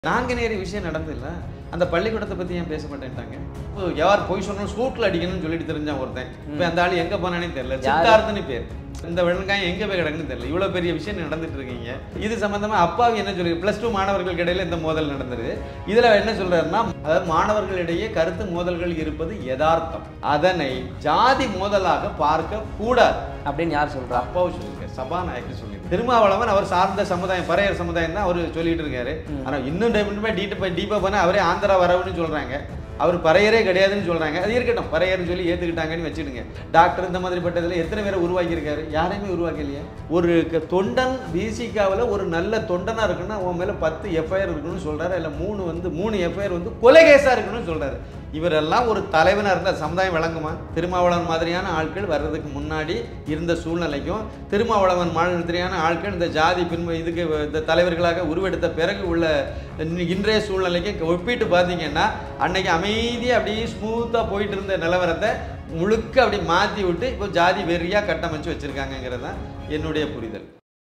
நாங்குநேரி விஷயம் நடந்தில்ல அந்த பள்ளிக்கூடத்தை பத்தி ஏன் பேச மாட்டேன்ட்டாங்க இப்போ யார் போய் சொன்னாலும் சூட்ல அடிக்கணும்னு சொல்லிட்டு தெரிஞ்சான் ஒருத்தன் இப்போ அந்த ஆள் எங்க போனானே தெரியல சித்தார்த்தனு பேர் இந்த வெள்ளங்காயம் எங்க போய் கிடக்குன்னு தெரியல இவ்வளவு பெரிய விஷயம் நடந்துட்டு இருக்கீங்க இது சம்பந்தமா அப்பாவி என்ன சொல்லி பிளஸ் டூ மாணவர்களுக்கு இடையில இந்த மோதல் நடந்தது இதுல என்ன சொல்றாருன்னா அதாவது மாணவர்களிடையே கருத்து மோதல்கள் இருப்பது யதார்த்தம் அதனை ஜாதி மோதலாக பார்க்க கூடாது அப்படின்னு யார் சொல்றா அப்பாவும் சொல்லியிருக்காரு சபாநாயகர் சொல்லி திருமாவளவன் அவர் சார்ந்த சமுதாயம் பறையர் சமுதாயம் தான் அவர் சொல்லிட்டு இருக்காரு ஆனா இன்னும் டைம் டீட்டா டீப்பா பண்ண அவரே ஆந்திரா வரவுன்னு சொல்றாங்க அவர் பறையரே கிடையாதுன்னு சொல்றாங்க அது இருக்கட்டும் பறையர்னு சொல்லி ஏத்துக்கிட்டாங்கன்னு வச்சுடுங்க டாக்டர் இந்த மாதிரி பட்டதுல எத்தனை பேரை உருவாக்கி இருக்காரு யாரையுமே உருவாக்கலையே ஒரு க- தொண்டன் பிசிகாவில் ஒரு நல்ல தொண்டனா இருக்குன்னா உன் மேல பத்து எஃப்ஐஆர் இருக்கணும்னு சொல்றாரு இல்ல மூணு வந்து மூணு எஃப்ஐஆர் வந்து கொலை கேஸா இருக்கணும்னு சொல்றாரு இவரெல்லாம் ஒரு தலைவனா இருந்த சமுதாயம் விளங்குமா திருமாவளவன் மாதிரியான ஆட்கள் வர்றதுக்கு முன்னாடி இருந்த சூழ்நிலைக்கும் திருமாவளவன் மாதிரியான ஆட்கள் இந்த ஜாதி பின்பு இதுக்கு இந்த தலைவர்களாக உருவெடுத்த பிறகு உள்ள இன்னி- இன்றைய சூழ்நிலைக்கு ஒப்பிட்டு பார்த்தீங்கன்னா அன்னைக்கு அமைதியாக அப்படியே ஸ்மூத்தாக போயிட்டு இருந்த நிலவரத்தை முழுக்க அப்படி மாற்றி விட்டு இப்போ ஜாதி வெறியாக கட்டமைச்சு வச்சிருக்காங்கங்கிறது தான் என்னுடைய புரிதல்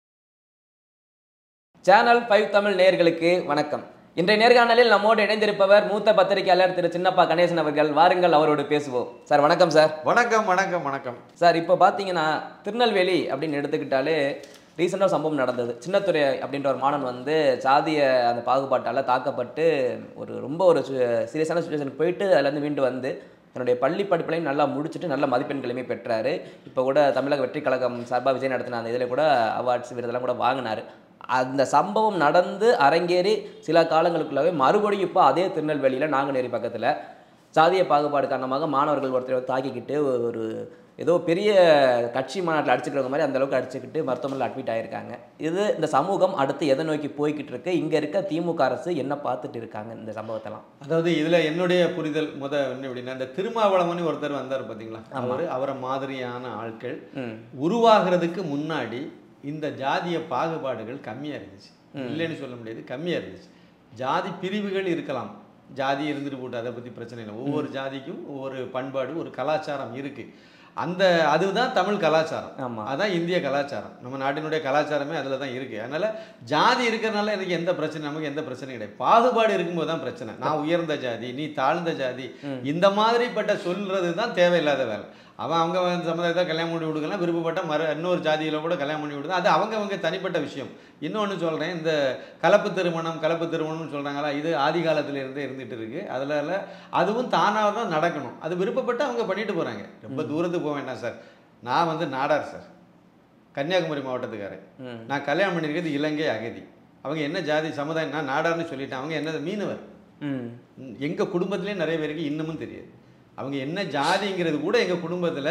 சேனல் ஃபைவ் தமிழ் நேயர்களுக்கு வணக்கம் இன்றைய நேர்காணலில் நம்மோடு இணைந்திருப்பவர் மூத்த பத்திரிகையாளர் திரு சின்னப்பா கணேசன் அவர்கள் வாருங்கள் அவரோடு பேசுவோம் சார் வணக்கம் சார் வணக்கம் வணக்கம் வணக்கம் சார் இப்போ பார்த்தீங்கன்னா திருநெல்வேலி அப்படின்னு எடுத்துக்கிட்டாலே ரீசெண்டாக சம்பவம் நடந்தது சின்னத்துறை அப்படின்ற ஒரு மாணவன் வந்து சாதிய அந்த பாகுபாட்டால் தாக்கப்பட்டு ஒரு ரொம்ப ஒரு சீரியஸான சுச்சுவேஷனுக்கு போயிட்டு அதுலேருந்து மீண்டு வந்து தன்னுடைய பள்ளி படிப்புலையும் நல்லா முடிச்சுட்டு நல்ல மதிப்பெண்களையுமே பெற்றாரு இப்போ கூட தமிழக வெற்றி கழகம் சார்பாக விஜய் நடத்தின அந்த இதில் கூட அவார்ட்ஸ் விருதெல்லாம் கூட வாங்கினார் அந்த சம்பவம் நடந்து அரங்கேறி சில காலங்களுக்குள்ளவே மறுபடியும் இப்போ அதே திருநெல்வேலியில் நாங்குநேரி பக்கத்தில் சாதிய பாகுபாடு காரணமாக மாணவர்கள் ஒருத்தரை தாக்கிக்கிட்டு ஒரு ஏதோ பெரிய கட்சி மாநாட்டில் அடிச்சுக்கிற மாதிரி அந்த அளவுக்கு அடிச்சுக்கிட்டு மருத்துவமனையில் அட்மிட் ஆயிருக்காங்க இது இந்த சமூகம் அடுத்து எதை நோக்கி போய்கிட்டு இருக்கு இங்கே இருக்க திமுக அரசு என்ன பார்த்துட்டு இருக்காங்க இந்த சம்பவத்தெல்லாம் அதாவது இதுல என்னுடைய புரிதல் முத என்ன அப்படின்னா இந்த திருமாவளவன் ஒருத்தர் வந்தார் பாத்தீங்களா அவரு அவரை மாதிரியான ஆட்கள் ம் உருவாகிறதுக்கு முன்னாடி இந்த ஜாதிய பாகுபாடுகள் கம்மியாக இருந்துச்சு இல்லைன்னு சொல்ல முடியாது கம்மியாக இருந்துச்சு ஜாதி பிரிவுகள் இருக்கலாம் ஜாதி இருந்துட்டு போட்டு அதை பற்றி பிரச்சனை இல்லை ஒவ்வொரு ஜாதிக்கும் ஒவ்வொரு பண்பாடு ஒரு கலாச்சாரம் இருக்குது அந்த அதுதான் தமிழ் கலாச்சாரம் ஆமா. அதான் இந்திய கலாச்சாரம் நம்ம நாட்டினுடைய கலாச்சாரமே அதில் தான் இருக்குது அதனால் ஜாதி இருக்கிறனால எனக்கு எந்த பிரச்சனை நமக்கு எந்த பிரச்சனையும் கிடையாது பாகுபாடு இருக்கும்போது தான் பிரச்சனை நான் உயர்ந்த ஜாதி நீ தாழ்ந்த ஜாதி இந்த மாதிரிப்பட்ட சொல்றது தான் தேவையில்லாத வேலை அவன் அவங்க வந்து சமுதாயத்தை கல்யாணம் பண்ணி விடுக்கலாம் விருப்பப்பட்ட மறு இன்னொரு ஜாதியில் கூட கல்யாணம் பண்ணி விடுது அது அவங்க அவங்க தனிப்பட்ட விஷயம் இன்னொன்று சொல்கிறேன் இந்த கலப்பு திருமணம் கலப்பு திருமணம்னு சொல்கிறாங்களா இது ஆதி காலத்துல இருந்தே இருந்துட்டு இருக்கு அதில் அதுவும் தானாக தான் நடக்கணும் அது விருப்பப்பட்டு அவங்க பண்ணிட்டு போகிறாங்க ரொம்ப தூரத்துக்கு போக வேண்டாம் சார் நான் வந்து நாடார் சார் கன்னியாகுமரி மாவட்டத்துக்காரன் ம் நான் கல்யாணம் பண்ணியிருக்கிறது இலங்கை அகதி அவங்க என்ன ஜாதி சமுதாயம் நான் நாடார்னு சொல்லிட்டேன் அவங்க என்ன மீனவர் ம் எங்கள் குடும்பத்திலே நிறைய பேருக்கு இன்னமும் தெரியாது அவங்க என்ன ஜாதிங்கிறது கூட எங்கள் குடும்பத்தில்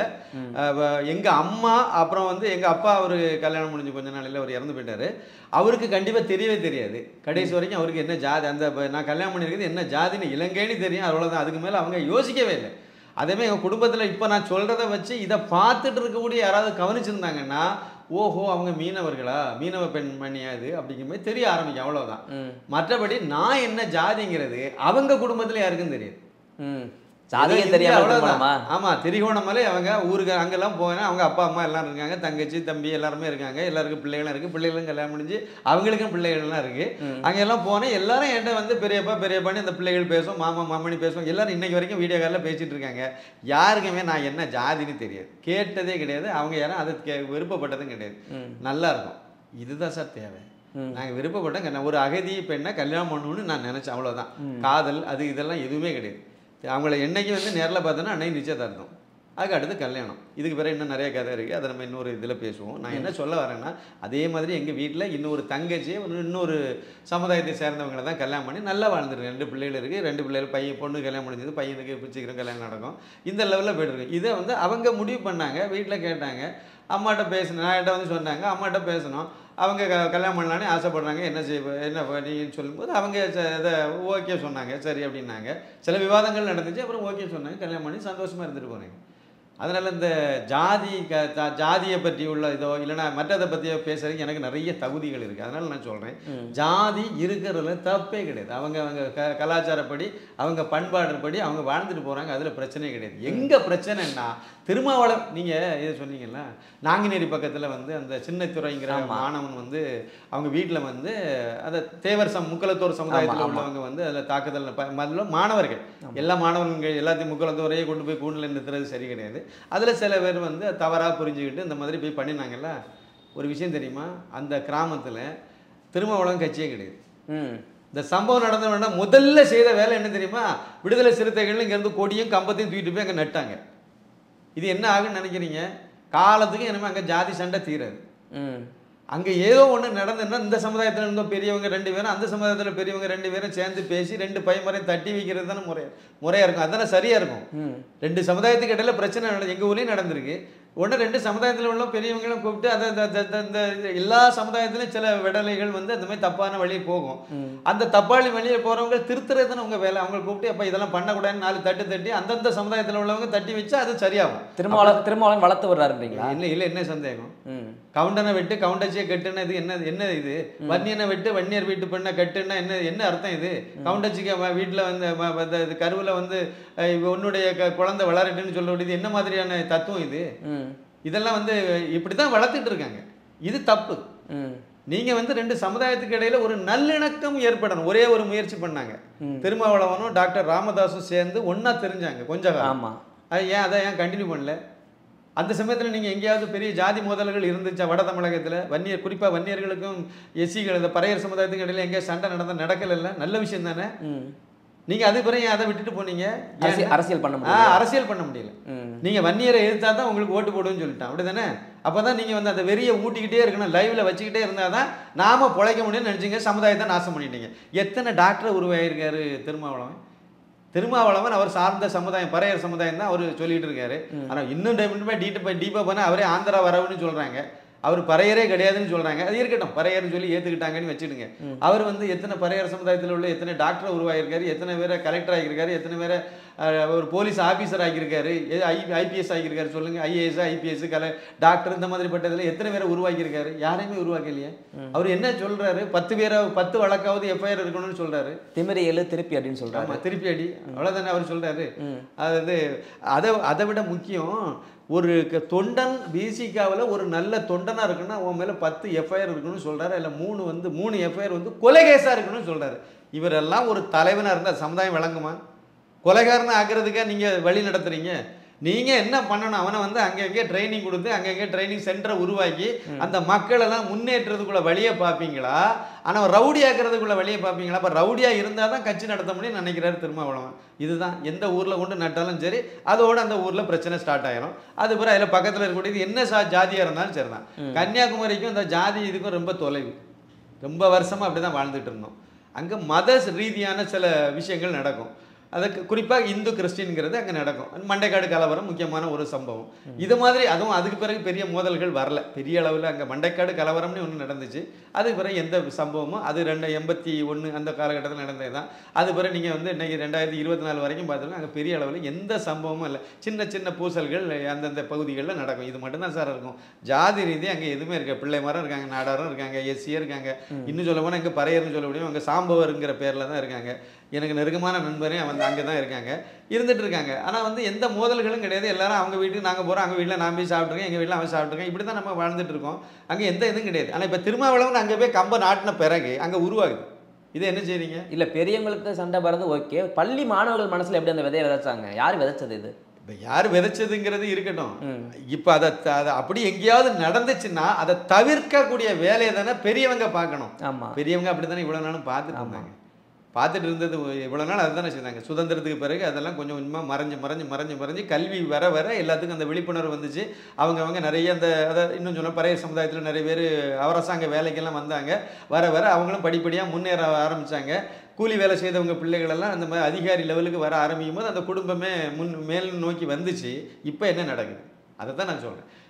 எங்கள் அம்மா அப்புறம் வந்து எங்கள் அப்பா அவர் கல்யாணம் முடிஞ்சு கொஞ்ச நாளையில் அவர் இறந்து போயிட்டாரு அவருக்கு கண்டிப்பாக தெரியவே தெரியாது கடைசி வரைக்கும் அவருக்கு என்ன ஜாதி அந்த ப- நான் கல்யாணம் பண்ணியிருக்கிறது என்ன ஜாதின்னு இலங்கைன்னு தெரியும் அவ்வளோதான் அதுக்கு மேலே அவங்க யோசிக்கவே இல்லை அதேமாதிரி எங்கள் குடும்பத்தில் இப்போ நான் சொல்கிறத வச்சு இதை பார்த்துட்டு இருக்கக்கூடிய யாராவது கவனிச்சிருந்தாங்கன்னா ஓஹோ அவங்க மீனவர்களா மீனவ பெண்மணியா இது அப்படிங்கிற மாதிரி தெரிய ஆரம்பிக்கும் அவ்வளோதான் ம் மற்றபடி நான் என்ன ஜாதிங்கிறது அவங்க குடும்பத்துல யாருக்கும் தெரியாது ம் சாதியே இது தெரியாம அவ்வளவுதான். திருமணமா ஆமா திரிகோணமலை அவங்க ஊருக்கு அங்கெல்லாம் போனா அவங்க அப்பா அம்மா எல்லாம் இருக்காங்க தங்கச்சி தம்பி எல்லாருமே இருக்காங்க எல்லாருக்கும் பிள்ளைகளும் இருக்கு பிள்ளைகளும் கல்யாணம் முடிஞ்சு அவங்களுக்கும் பிள்ளைகள்லாம் இருக்கு அங்க எல்லாம் போனேன் எல்லாரும் என்கிட்ட வந்து பெரியப்பா பெரியப்பான்னு இந்த பிள்ளைகள் பேசும் மாமா மாமனி பேசும் எல்லாரும் இன்னைக்கு வரைக்கும் வீடியோ காலில் பேசிட்டு இருக்காங்க யாருக்குமே நான் என்ன ஜாதின்னு தெரியாது கேட்டதே கிடையாது அவங்க யாரும் அது கே விருப்பப்பட்டதும் கிடையாது ம் நல்லா இருக்கும் இதுதான் சார் தேவை ம். நாங்கள் விருப்பப்பட்டோம் நான் ஒரு அகதி பெண்ணை கல்யாணம் பண்ணணும்னு நான் நினச்சேன் அவ்வளோதான் காதல் அது இதெல்லாம் எதுவுமே கிடையாது அவங்கள என்னைக்கு வந்து நேரில் பார்த்தோன்னா அன்னைக்கு நிச்சயதார்த்தம் அதுக்கு அடுத்து கல்யாணம் இதுக்கு பிறகு இன்னும் நிறைய கதை இருக்குது அதை நம்ம இன்னொரு இதில் பேசுவோம் நான் என்ன சொல்ல வரேன்னா அதே மாதிரி எங்கள் வீட்டில் இன்னொரு தங்கச்சி ஒரு இன்னொரு சமுதாயத்தை சேர்ந்தவங்களை தான் கல்யாணம் பண்ணி நல்லா வாழ்ந்துருக்கு ரெண்டு பிள்ளைகள் இருக்குது ரெண்டு பிள்ளைகள் பையன் பொண்ணு கல்யாணம் முடிஞ்சது பையனுக்கு இப்போ சீக்கிரம் கல்யாணம் நடக்கும் இந்த லெவலில் போயிட்டுருக்கு இதை வந்து அவங்க முடிவு பண்ணாங்க வீட்டில் கேட்டாங்க அம்மாட்ட பேசினேன் நான் என்கிட்ட வந்து சொன்னாங்க அம்மாட்ட பேசணும் அவங்க க கல்யாணம் பண்ணலான்னு ஆசைப்படுறாங்க என்ன செய்ய என்ன பண்ணீங்கன்னு சொல்லும்போது அவங்க ச- இதை ஓகே சொன்னாங்க சரி அப்படின்னாங்க சில விவாதங்கள் நடந்துச்சு அப்புறம் ஓகே சொன்னாங்க கல்யாணம் பண்ணி சந்தோஷமாக இருந்துட்டு போனாங்க அதனால இந்த ஜாதி க ஜா- ஜாதியை பற்றி உள்ள இதோ இல்லைன்னா மற்றதை பற்றியோ பேசுறதுக்கு எனக்கு நிறைய தகுதிகள் இருக்குது அதனால நான் சொல்கிறேன் ஜாதி இருக்கிறதுல தப்பே கிடையாது அவங்க அவங்க க கலாச்சாரப்படி அவங்க பண்பாடுப்படி அவங்க வாழ்ந்துட்டு போகிறாங்க அதில் பிரச்சனையே கிடையாது எங்கே பிரச்சனைன்னா திருமாவளம் நீங்கள் இதை சொன்னீங்கல்ல நாங்குநேரி பக்கத்தில் வந்து அந்த சின்னத்துறைங்கிற மாணவன் வந்து அவங்க வீட்டில் வந்து அந்த தேவர் சம் முக்கலத்தோர் சமுதாயத்தில் உள்ளவங்க வந்து அதில் தாக்குதல் ப- முதல்ல மாணவர்கள் எல்லா மாணவர்கள் எல்லாத்தையும் முக்கலத்தோரையே கொண்டு போய் கூண்டில் நிறுத்துறது சரி கிடையாது அதில் சில பேர் வந்து தவறாக புரிஞ்சுக்கிட்டு இந்த மாதிரி போய் பண்ணினாங்கல்ல ஒரு விஷயம் தெரியுமா அந்த கிராமத்தில் திருமாவளம் கட்சியே கிடையாது ம் இந்த சம்பவம் நடந்த உடனே முதல்ல செய்த வேலை என்ன தெரியுமா விடுதலை சிறுத்தைகள் இங்கேருந்து கொடியும் கம்பத்தையும் தூக்கிட்டு போய் அங்கே நட்டாங்க இது என்ன ஆகுன்னு நினைக்கிறீங்க காலத்துக்கு இனிமேல் அங்கே ஜாதி சண்டை தீராது ம் அங்கே ஏதோ ஒன்று நடந்துன்னா இந்த சமுதாயத்தில் இருந்த பெரியவங்க ரெண்டு பேரும் அந்த சமுதாயத்தில் பெரியவங்க ரெண்டு பேரும் சேர்ந்து பேசி ரெண்டு பையன்முறையும் தட்டி வைக்கிறது தானே முறை முறையாக இருக்கும் அதானே சரியாக இருக்கும் ம் ரெண்டு சமுதாயத்துக்கு இடையில பிரச்சனை நட எங்கள் ஊர்லேயும் நடந்திருக்கு உடனே ரெண்டு சமுதாயத்தில் உள்ள பெரியவங்களும் கூப்பிட்டு அதை அந்த- அந்த- அந்த- அந்த எல்லா சமுதாயத்திலும் சில விடலைகள் வந்து அந்த மாதிரி தப்பான வழியே போகும் அந்த தப்பாளி வழியே போகிறவங்க திருத்துறது தானே உங்கள் வேலை அவங்க கூப்பிட்டு அப்போ இதெல்லாம் பண்ணக்கூடாதுன்னு நாலு தட்டு தட்டி அந்தந்த சமுதாயத்தில் உள்ளவங்க தட்டி வச்சா அது சரியாகும் திருமாவளவன் திருமாவளவன் வளர்த்து வர்றாருன்றீங்களா இல்லை இல்லை என்ன சந்தேகம் ம் கவுண்டனை விட்டு கவுண்டச்சியை கட்டுனது என்ன என்ன இது வன்னியனை விட்டு வன்னியர் வீட்டு பெண்ணை கட்டுன்னா என்ன என்ன அர்த்தம் இது கவுண்டச்சிக்கு வீட்டில் வந்து வ- வ- இது கருவில் வந்து அஹ், இவ உன்னுடைய க- குழந்தை வளரட்டுன்னு சொல்ல வேண்டியது என்ன மாதிரியான தத்துவம் இது ம் இதெல்லாம் வந்து இப்படி தான் வளர்த்துட்டு இருக்காங்க இது தப்பு ம் நீங்க வந்து ரெண்டு சமுதாயத்துக்கு இடையில ஒரு நல்லிணக்கம் ஏற்படணும் ஒரே ஒரு முயற்சி பண்ணாங்க திருமாவளவனும் டாக்டர் ராமதாஸும் சேர்ந்து ஒண்ணா தெரிஞ்சாங்க கொஞ்ச காலம் ஆமா அது ஏன் அதை ஏன் கண்டினியூ பண்ணல அந்த சமயத்தில் நீங்கள் எங்கேயாவது பெரிய ஜாதி மோதல்கள் இருந்துச்சா வட தமிழகத்தில் வன்னியர் குறிப்பாக வன்னியர்களுக்கும் எஸ்சிகள் இந்த பறையர் சமுதாயத்துக்கு இடையில எங்கேயா சண்டை நடந்தால் நடக்கல நல்ல விஷயம் தானே ம் நீங்கள் அது பிறகு ஏன் அதை விட்டுட்டு போனீங்க அரசியல் அரசியல் பண்ண ஆ முடியும் அரசியல் பண்ண முடியல ம் நீங்க வன்னியரை எதிர்த்தா தான் உங்களுக்கு ஓட்டு போடுன்னு சொல்லிட்டான் அப்படிதானே அப்பதான் நீங்க வந்து அந்த வெறியை ஊட்டிக்கிட்டே இருக்கணும் லைவ்ல வச்சுக்கிட்டே இருந்தாதான் நாம பொழைக்க முடியும்னு நினைச்சீங்க சமுதாயத்தை நாசம் பண்ணிட்டீங்க எத்தனை டாக்டர் உருவாயிருக்காரு திருமாவளவன் திருமாவளவன் அவர் சார்ந்த சமுதாயம் பறையர் சமுதாயம் தான் அவர் சொல்லிட்டு இருக்காரு ஆனா இன்னும் டைம் டீட்டா டீப்பா போனா அவரே ஆந்திரா வரவுன்னு சொல்றாங்க அவர் பறையரே கிடையாதுன்னு சொல்றாங்க அது இருக்கட்டும் பறையர்னு சொல்லி ஏத்துக்கிட்டாங்கன்னு வச்சுடுங்க அவர் வந்து எத்தனை பறையர் சமுதாயத்தில் உள்ள எத்தனை டாக்டர் உருவாகியிருக்காரு எத்தனை பேரை கலெக்டர் ஆகியிருக்காரு எத்தனை பேரை அஹ், ஒரு போலீஸ் ஆபீசர் ஆகியிருக்காரு ஐ ஐபிஎஸ் ஆகியிருக்காரு சொல்லுங்க ஐஏஎஸ் ஐபிஎஸ் கல டாக்டர் இந்த மாதிரி பட்டதில் எத்தனை பேரை உருவாக்கியிருக்காரு யாரையுமே உருவாக்கலையே அவர் என்ன சொல்றாரு பத்து பேரை பத்து வழக்காவது எஃப்ஐஆர் இருக்கணும்னு சொல்றாரு திமிரி எழு திருப்பி அப்படின்னு சொல்றாரு ஆமா திருப்பி அடி அவ்வளவுதானே அவர் சொல்றாரு ம். அதாவது அதை அதை விட முக்கியம் ஒரு க- தொண்டன் பிசிகாவில் ஒரு நல்ல தொண்டனா இருக்குன்னா உன் மேல பத்து எஃப்ஐஆர் இருக்கணும்னு சொல்றாரு இல்ல மூணு வந்து மூணு எஃப்ஐஆர் வந்து கொலைகேஸா இருக்கணும்னு சொல்றாரு இவரெல்லாம் ஒரு தலைவனா இருந்தா சமுதாயம் விளங்குமா கொலைகாரனை ஆக்குறதுக்கா நீங்க வழி நடத்துறீங்க நீங்க என்ன பண்ணணும் அவனை வந்து அங்கங்கே ட்ரைனிங் கொடுத்து அங்கங்கே ட்ரைனிங் சென்டரை உருவாக்கி அந்த மக்களெல்லாம் முன்னேற்றதுக்குள்ள வழியை பார்ப்பீங்களா ஆனா ரவுடி ஆக்குறதுக்குள்ள வழியை பார்ப்பீங்களா அப்ப ரவுடியா இருந்தால் தான் கட்சி நடத்த முடியும்னு நினைக்கிறாரு திருமாவளவன் இதுதான் எந்த ஊர்ல கொண்டு நட்டாலும் சரி அதோட அந்த ஊர்ல பிரச்சனை ஸ்டார்ட் ஆயிரும் அது பிறகு அதில் பக்கத்துல இருக்கக்கூடியது என்ன சா ஜாதியா இருந்தாலும் சரிதான் கன்னியாகுமரிக்கும் இந்த ஜாதி இதுக்கும் ரொம்ப தொலைவு ரொம்ப வருஷமா அப்படிதான் வாழ்ந்துட்டு இருந்தோம் அங்க மத ரீதியான சில விஷயங்கள் நடக்கும் அதுக்கு குறிப்பாக இந்து கிறிஸ்டின்ங்கிறது அங்கே நடக்கும் மண்டைக்காடு கலவரம் முக்கியமான ஒரு சம்பவம் இது மாதிரி அதுவும் அதுக்கு பிறகு பெரிய மோதல்கள் வரல பெரிய அளவில் அங்கே மண்டைக்காடு கலவரம்னு ஒன்று நடந்துச்சு அதுக்கு பிறகு எந்த சம்பவமும் அது ரெண்டு எண்பத்தி ஒன்று அந்த காலகட்டத்தில் நடந்தது தான் அது பிறகு நீங்கள் வந்து இன்னைக்கு ரெண்டாயிரத்தி இருபத்தி நாலு வரைக்கும் பார்த்தீங்கன்னா அங்கே பெரிய அளவில் எந்த சம்பவமும் இல்லை சின்ன சின்ன பூசல்கள் அந்தந்த பகுதிகளில் நடக்கும் இது மட்டும்தான் சார் இருக்கும் ஜாதி ரீதி அங்கே எதுவுமே இருக்க பிள்ளை மரம் இருக்காங்க நாடாரும் இருக்காங்க எஸ்சியே இருக்காங்க இன்னும் சொல்ல போனால் இங்கே பறையர்னு சொல்ல முடியும் அங்கே சாம்பவருங்கிற பேரில் தான் இருக்காங்க எனக்கு நெருக்கமான நண்பரே வந்து அங்கே தான் இருக்காங்க இருந்துட்டு இருக்காங்க ஆனால் வந்து எந்த மோதல்களும் கிடையாது எல்லாரும் அவங்க வீட்டுக்கு நாங்கள் போகிறோம் அவங்க வீட்டில் நான் போய் சாப்பிட்ருக்கேன் எங்கள் வீட்டில் அவன் சாப்பிட்ருக்கேன் இப்படி தான் நம்ம வாழ்ந்துட்டு இருக்கோம் அங்கே எந்த இதுவும் கிடையாது ஆனால் இப்போ திருமாவளவன் அங்கே போய் கம்ப நாட்டின பிறகு அங்கே உருவாகுது இதை என்ன செய்றீங்க இல்ல பெரியவங்களுக்கு சண்டை பறந்து ஓகே பள்ளி மாணவர்கள் மனசுல எப்படி அந்த விதையை விதைச்சாங்க யார் விதைச்சது இது இப்போ யார் விதைச்சதுங்கிறது இருக்கட்டும் ம். இப்போ அதை த- அதை அப்படி எங்கேயாவது நடந்துச்சுன்னா அதை தவிர்க்கக்கூடிய வேலையை தானே பெரியவங்க பார்க்கணும் ஆமா பெரியவங்க அப்படி தானே இவ்வளோ நாளும் பார்த்துட்டு இருந்தாங்க பார்த்துட்டு இருந்தது இவ்வளோ நாள் அதுதானே செய்தாங்க சுதந்திரத்துக்கு பிறகு அதெல்லாம் கொஞ்சம் கொஞ்சமாக மறைஞ்சு மறைஞ்சு மறைஞ்சு மறைஞ்சு கல்வி வர வர எல்லாத்துக்கும் அந்த விழிப்புணர்வு வந்துச்சு அவங்க அவங்க நிறைய அந்த அதை இன்னும் சொன்ன பழைய சமுதாயத்தில் நிறைய பேர் அரசாங்க வேலைக்கெல்லாம் வந்தாங்க வர வர அவங்களும் படிப்படியாக முன்னேற ஆரம்பிச்சாங்க கூலி வேலை செய்தவங்க பிள்ளைகளெல்லாம் அந்த மாதிரி அதிகாரி லெவலுக்கு வர ஆரம்பிக்கும் போது அந்த குடும்பமே முன் மேல் நோக்கி வந்துச்சு இப்போ என்ன நடக்குது அதை தான் நான் சொல்கிறேன்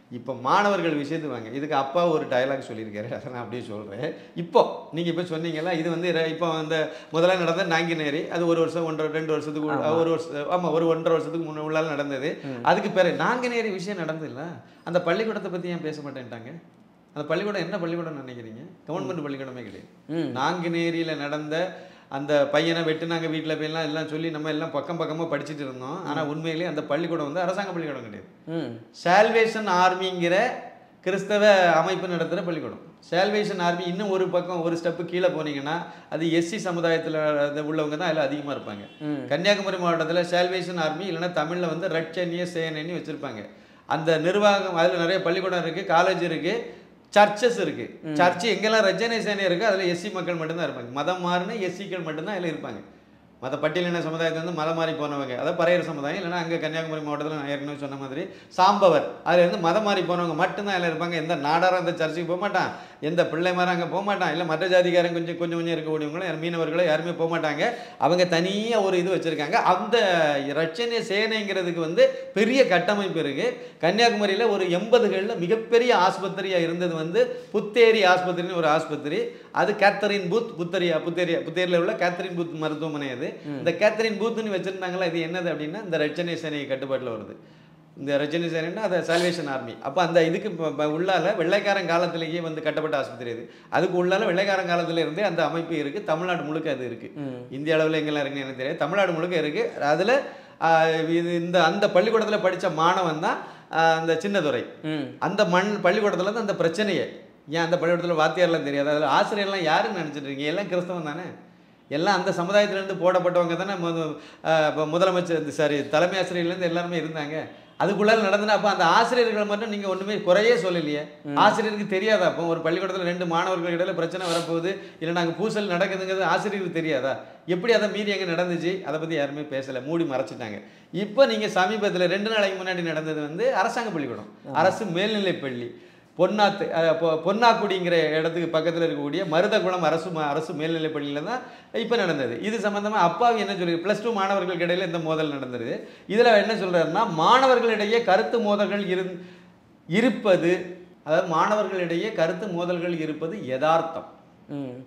இப்போ மாணவர்கள் விஷயத்துக்கு வாங்க இதுக்கு அப்பா ஒரு டயலாக் சொல்லியிருக்காரு அதை நான் அப்படியே சொல்கிறேன் இப்போ நீங்கள் இப்போ சொன்னீங்கல்ல இது வந்து ர- இப்போ அந்த முதல்ல நடந்த நாங்கினேரி அது ஒரு வருஷம் ஒன்றரை ரெண்டு வருஷத்துக்கு உள்ள- ஒரு வருஷம் ஆமாம் ஒரு ஒன்றரை வருஷத்துக்கு முன்ன உள்ளால நடந்தது அதுக்கு பிறகு நாங்கினேரி விஷயம் நடந்ததில்ல அந்த பள்ளிக்கூடத்தை பற்றி ஏன் பேச மாட்டேன்ட்டாங்க அந்த பள்ளிக்கூடம் என்ன பள்ளிக்கூடம் நினைக்கிறீங்க கவர்மெண்ட் பள்ளிக்கூடமே கிடையாது ம். நாங்குநேரியில் நடந்த அந்த பையனை வெட்டுனாங்க வீட்டில் போயெல்லாம் எல்லாம் சொல்லி நம்ம எல்லாம் பக்கம் பக்கமாக படிச்சுட்டு இருந்தோம் ஆனால் உண்மையிலேயே அந்த பள்ளிக்கூடம் வந்து அரசாங்க பள்ளிக்கூடம் கிடையாது ம் சால்வேஷன் ஆர்மிங்கிற கிறிஸ்தவ அமைப்பு நடத்துகிற பள்ளிக்கூடம் சால்வேஷன் ஆர்மி இன்னும் ஒரு பக்கம் ஒரு ஸ்டெப்பு கீழே போனீங்கன்னா அது எஸ்சி சமுதாயத்தில் உள்ளவங்க தான் அதில் அதிகமாக இருப்பாங்க ம். கன்னியாகுமரி மாவட்டத்தில் சால்வேஷன் ஆர்மி இல்லைன்னா தமிழில் வந்து ரட்சனிய சேனைன்னு வச்சுருப்பாங்க அந்த நிர்வாகம் அதில் நிறைய பள்ளிக்கூடம் இருக்குது காலேஜ் இருக்குது சர்ச்சஸ் இருக்குது சர்ச்சு எங்கெல்லாம் ரஜனை சேனை இருக்குது அதில் எஸ்சி மக்கள் மட்டும்தான் இருப்பாங்க மதம் மாறின எஸ்சிக்கள் மட்டும்தான் அதில் இருப்பாங்க மத பட்டியலின சமுதாயத்துல வந்து மதம் மாறி போனவங்க அதாவது பறையர் சமுதாயம் இல்லைன்னா அங்கே கன்னியாகுமரி மாவட்டத்தில் நான் ஏற்கனவே சொன்ன மாதிரி சாம்பவர் அதுல இருந்து மதம் மாறி போனவங்க மட்டும்தான் அதில் இருப்பாங்க எந்த நாடாரும் அந்த சர்ச்சுக்கு போக மாட்டான் எந்த பிள்ளைமாரும் அங்கே போக மாட்டான் இல்லை மற்ற ஜாதிக்காரங்க கொஞ்சம் கொஞ்சம் கொஞ்சம் இருக்கக்கூடியவங்களும் யாரும் மீனவர்களோ யாருமே போக மாட்டாங்க அவங்க தனியாக ஒரு இது வச்சுருக்காங்க அந்த ரட்சணிய சேனைங்கிறதுக்கு வந்து பெரிய கட்டமைப்பு இருக்குது கன்னியாகுமரியில் ஒரு எண்பதுகளில் மிகப்பெரிய ஆஸ்பத்திரியாக இருந்தது வந்து புத்தேரி ஆஸ்பத்திரின்னு ஒரு ஆஸ்பத்திரி அது கேத்தரின் பூத் புத்தரியா புத்தேரியா புத்தேரியில் உள்ள கேத்தரின் பூத் மருத்துவமனை அது இந்த கேத்தரின் பூத்துன்னு வச்சுருந்தாங்களா இது என்னது அப்படின்னா இந்த ரட்சணிய சேனை கட்டுப்பாட்டில் வருது இந்த ரஜினி சேனைன்னா அது சால்வேஷன் ஆர்மி அப்போ அந்த இதுக்கு இப்ப- இப்ப உள்ளால வெள்ளைக்காரன் காலத்திலேயே வந்து கட்டப்பட்ட ஆஸ்பத்திரி இது அதுக்கு உள்ளால வெள்ளைக்காரன் காலத்துல இருந்தே அந்த அமைப்பு இருக்கு தமிழ்நாடு முழுக்க அது இருக்கு ம். இந்திய அளவில் எங்கெல்லாம் இருக்குன்னு எனக்கு தெரியாது தமிழ்நாடு முழுக்க இருக்கு அதுல ஆஹ், இது இந்த அந்த பள்ளிக்கூடத்துல படிச்ச மாணவன் தான் ஆஹ், அந்த சின்னதுரை ம் அந்த மண் பள்ளிக்கூடத்துல தான் அந்த பிரச்சனையே ஏன் அந்த பள்ளிக்கூடத்தில் வாத்தியார்லாம் தெரியாது அதில் ஆசிரியர்லாம் யாருன்னு நினைச்சிட்டு இருக்கீங்க எல்லாம் கிறிஸ்தவம் தானே எல்லாம் அந்த சமுதாயத்திலேருந்து போடப்பட்டவங்க தானே மு- ஆஹ் இப்ப முதலமைச்சர் இந்த சாரி தலைமை ஆசிரியர்லேருந்து எல்லாருமே இருந்தாங்க அதுக்குள்ளால நடந்ததுன்னா அப்போ அந்த ஆசிரியர்களை மட்டும் நீங்கள் ஒன்றுமே குறையே சொல்லலையே ஆசிரியருக்கு தெரியாதா அப்போ ஒரு பள்ளிக்கூடத்தில் ரெண்டு மாணவர்கள் இடையில பிரச்சனை வரப்போகுது இல்லை நாங்கள் பூசல் நடக்குதுங்கிறது ஆசிரியருக்கு தெரியாதா எப்படி அதை மீறி எங்கே நடந்துச்சு அதை பற்றி யாருமே பேசலை மூடி மறைச்சிட்டாங்க இப்போ நீங்கள் சமீபத்தில் ரெண்டு நாளைக்கு முன்னாடி நடந்தது வந்து அரசாங்க பள்ளிக்கூடம் அரசு மேல்நிலைப் பள்ளி பொன்னாத்து அஹ், பொ- பொன்னாக்குடிங்கிற இடத்துக்கு பக்கத்தில் இருக்கக்கூடிய மருதகுளம் அரசு ம- அரசு மேல்நிலைப் பள்ளியில் தான் இப்போ நடந்தது இது சம்மந்தமாக அப்பாவி என்ன சொல்லி ப்ளஸ் டூ மாணவர்களுக்கு இடையில இந்த மோதல் நடந்தது இதில் என்ன சொல்கிறாருன்னா மாணவர்களிடையே கருத்து மோதல்கள் இருந் இருப்பது அதாவது மாணவர்களிடையே கருத்து மோதல்கள் இருப்பது யதார்த்தம் ம்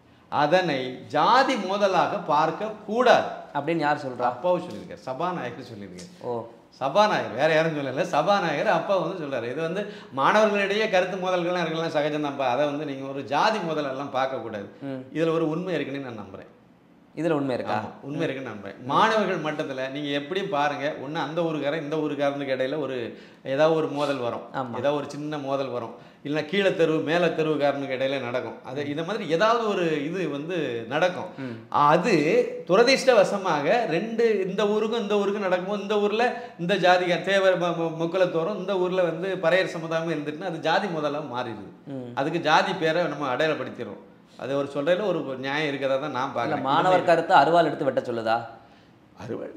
அதனை ஜாதி மோதலாக பார்க்க கூடாது அப்படின்னு யார் சொல்றா அப்பாவும் சொல்லியிருக்காரு சபாநாயகர் சொல்லியிருக்காரு ஓ சபாநாயகர் வேற யாரும் சொல்லல சபாநாயகர் அப்பா வந்து சொல்றாரு இது வந்து மாணவர்களிடையே கருத்து மோதல்கள்லாம் இருக்கலாம் சகஜம்தான்ப்பா அதை வந்து நீங்க ஒரு ஜாதி மோதல் எல்லாம் பார்க்க கூடாது ம் இதுல ஒரு உண்மை இருக்குன்னு நான் நம்புறேன் இதுல உண்மை இருக்கா ஆமா, உண்மை இருக்குன்னு நம்புறேன் மாணவர்கள் மட்டத்துல நீங்க எப்படியும் பாருங்க ஒண்ணு அந்த ஊருக்காரன் இந்த ஊருக்காரனுக்கு இடையில ஒரு ஏதாவது ஒரு மோதல் வரும் ஆமா. ஏதாவது ஒரு சின்ன மோதல் வரும் இல்லைன்னா கீழே தெருவு மேலே தெருவுக்காரனுக்கு இடையில நடக்கும் அது இந்த மாதிரி ஏதாவது ஒரு இது வந்து நடக்கும் ம். அது துரதிர்ஷ்டவசமாக ரெண்டு இந்த ஊருக்கும் இந்த ஊருக்கும் நடக்கும்போது இந்த ஊர்ல இந்த ஜாதிக தேவர் ம- ம- முக்குலத்தோறும் இந்த ஊர்ல வந்து பறையர் சமுதாயம் இருந்துட்டுன்னா அது ஜாதி முதலாக மாறிடுது ம் அதுக்கு ஜாதி பேரை நம்ம அடையாளப்படுத்திடுறோம் அது ஒரு சொல்றதுல ஒரு நியாயம் இருக்கிறதா தான் நான் இல்ல பார்க்குறேன் மாணவர் கருத்து அருவாள் எடுத்து வெட்ட சொல்லுதா அறுவல்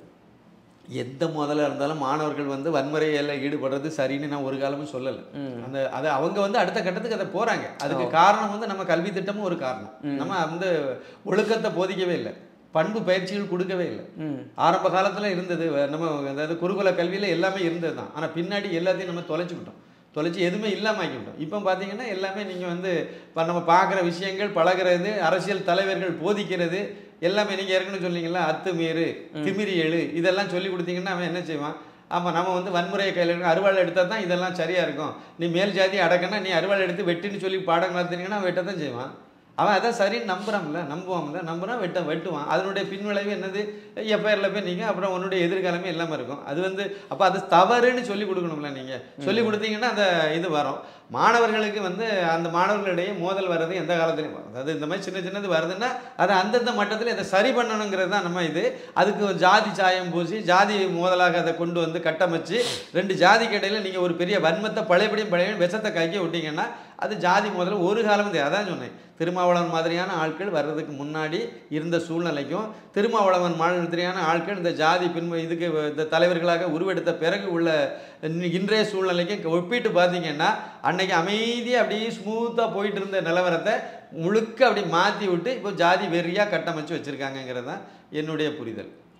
எந்த முதல்ல இருந்தாலும் மாணவர்கள் வந்து வன்முறையில் ஈடுபடுறது சரின்னு நான் ஒரு காலமும் சொல்லலை ம். அந்த அதை அவங்க வந்து அடுத்த கட்டத்துக்கு அதை போறாங்க அதுக்கு காரணம் வந்து நம்ம கல்வி திட்டமும் ஒரு காரணம் நம்ம அந்த ஒழுக்கத்தை போதிக்கவே இல்லை பண்பு பயிற்சிகள் கொடுக்கவே இல்லை ம் ஆரம்ப காலத்துல இருந்தது வ- நம்ம அதாவது குருகுல கல்வியில எல்லாமே இருந்தது தான் ஆனா பின்னாடி எல்லாத்தையும் நம்ம தொலைச்சுக்கிட்டோம் தொலைச்சு எதுவுமே இல்லாம ஆக்கிவிட்டோம் இப்போ பார்த்தீங்கன்னா எல்லாமே நீங்க வந்து இப்போ நம்ம பார்க்குற விஷயங்கள் பழகுறது அரசியல் தலைவர்கள் போதிக்கிறது எல்லாமே நீங்க ஏற்கனவே சொன்னீங்களா அத்துமீறு திமிரி எழு இதெல்லாம் சொல்லி கொடுத்தீங்கன்னா அவன் என்ன செய்வான் ஆமா நம்ம வந்து வன்முறையை கையில் எடுக்கணும் அருவாள் எடுத்தால் தான் இதெல்லாம் சரியா இருக்கும் நீ மேல் ஜாதி அடக்கன்னா நீ அருவாள் எடுத்து வெட்டுன்னு சொல்லி பாடம் நடத்துனீங்கன்னா அவன் வெட்ட தான் செய்வான் அவன் அதான் சரின்னு நம்புறான்ல நம்புவான்ல நம்புறான் வெட்ட வெட்டுவான் அதனுடைய பின்விளைவு என்னது எஃப்ஐஆரில் போய் நீங்கள் அப்புறம் உன்னுடைய எதிர்காலமே இல்லாமல் இருக்கும் அது வந்து அப்போ அது தவறுன்னு சொல்லி கொடுக்கணும்ல நீங்கள் சொல்லி கொடுத்தீங்கன்னா அந்த இது வரும் மாணவர்களுக்கு வந்து அந்த மாணவர்களிடையே மோதல் வர்றது எந்த காலத்துலையும் வரும் அதாவது இந்த மாதிரி சின்ன சின்னது வருதுன்னா அதை அந்தந்த மட்டத்தில் இதை சரி பண்ணணுங்கிறது தான் நம்ம இது அதுக்கு ஒரு ஜாதி சாயம் பூசி ஜாதி மோதலாக அதை கொண்டு வந்து கட்டமைச்சு ரெண்டு ஜாதிக்கு இடையில நீங்கள் ஒரு பெரிய வன்மத்தை பழையபடியும் பழைய விஷத்தை கைக்கி விட்டீங்கன்னா அது ஜாதி முதல்ல ஒரு காலம் தெரியாது அதான் சொன்னேன் திருமாவளவன் மாதிரியான ஆட்கள் வர்றதுக்கு முன்னாடி இருந்த சூழ்நிலைக்கும் திருமாவளவன் மாதிரியான ஆட்கள் இந்த ஜாதி பின் இதுக்கு இந்த தலைவர்களாக உருவெடுத்த பிறகு உள்ள இன்னி- இன்றைய சூழ்நிலைக்கும் ஒப்பிட்டு பார்த்தீங்கன்னா அன்னைக்கு அமைதியாக அப்படியே ஸ்மூத்தாக போயிட்டு இருந்த நிலவரத்தை முழுக்க அப்படி மாற்றி விட்டு இப்போ ஜாதி வெறியாக கட்டமைச்சு வச்சுருக்காங்கங்கிறது தான் என்னுடைய புரிதல்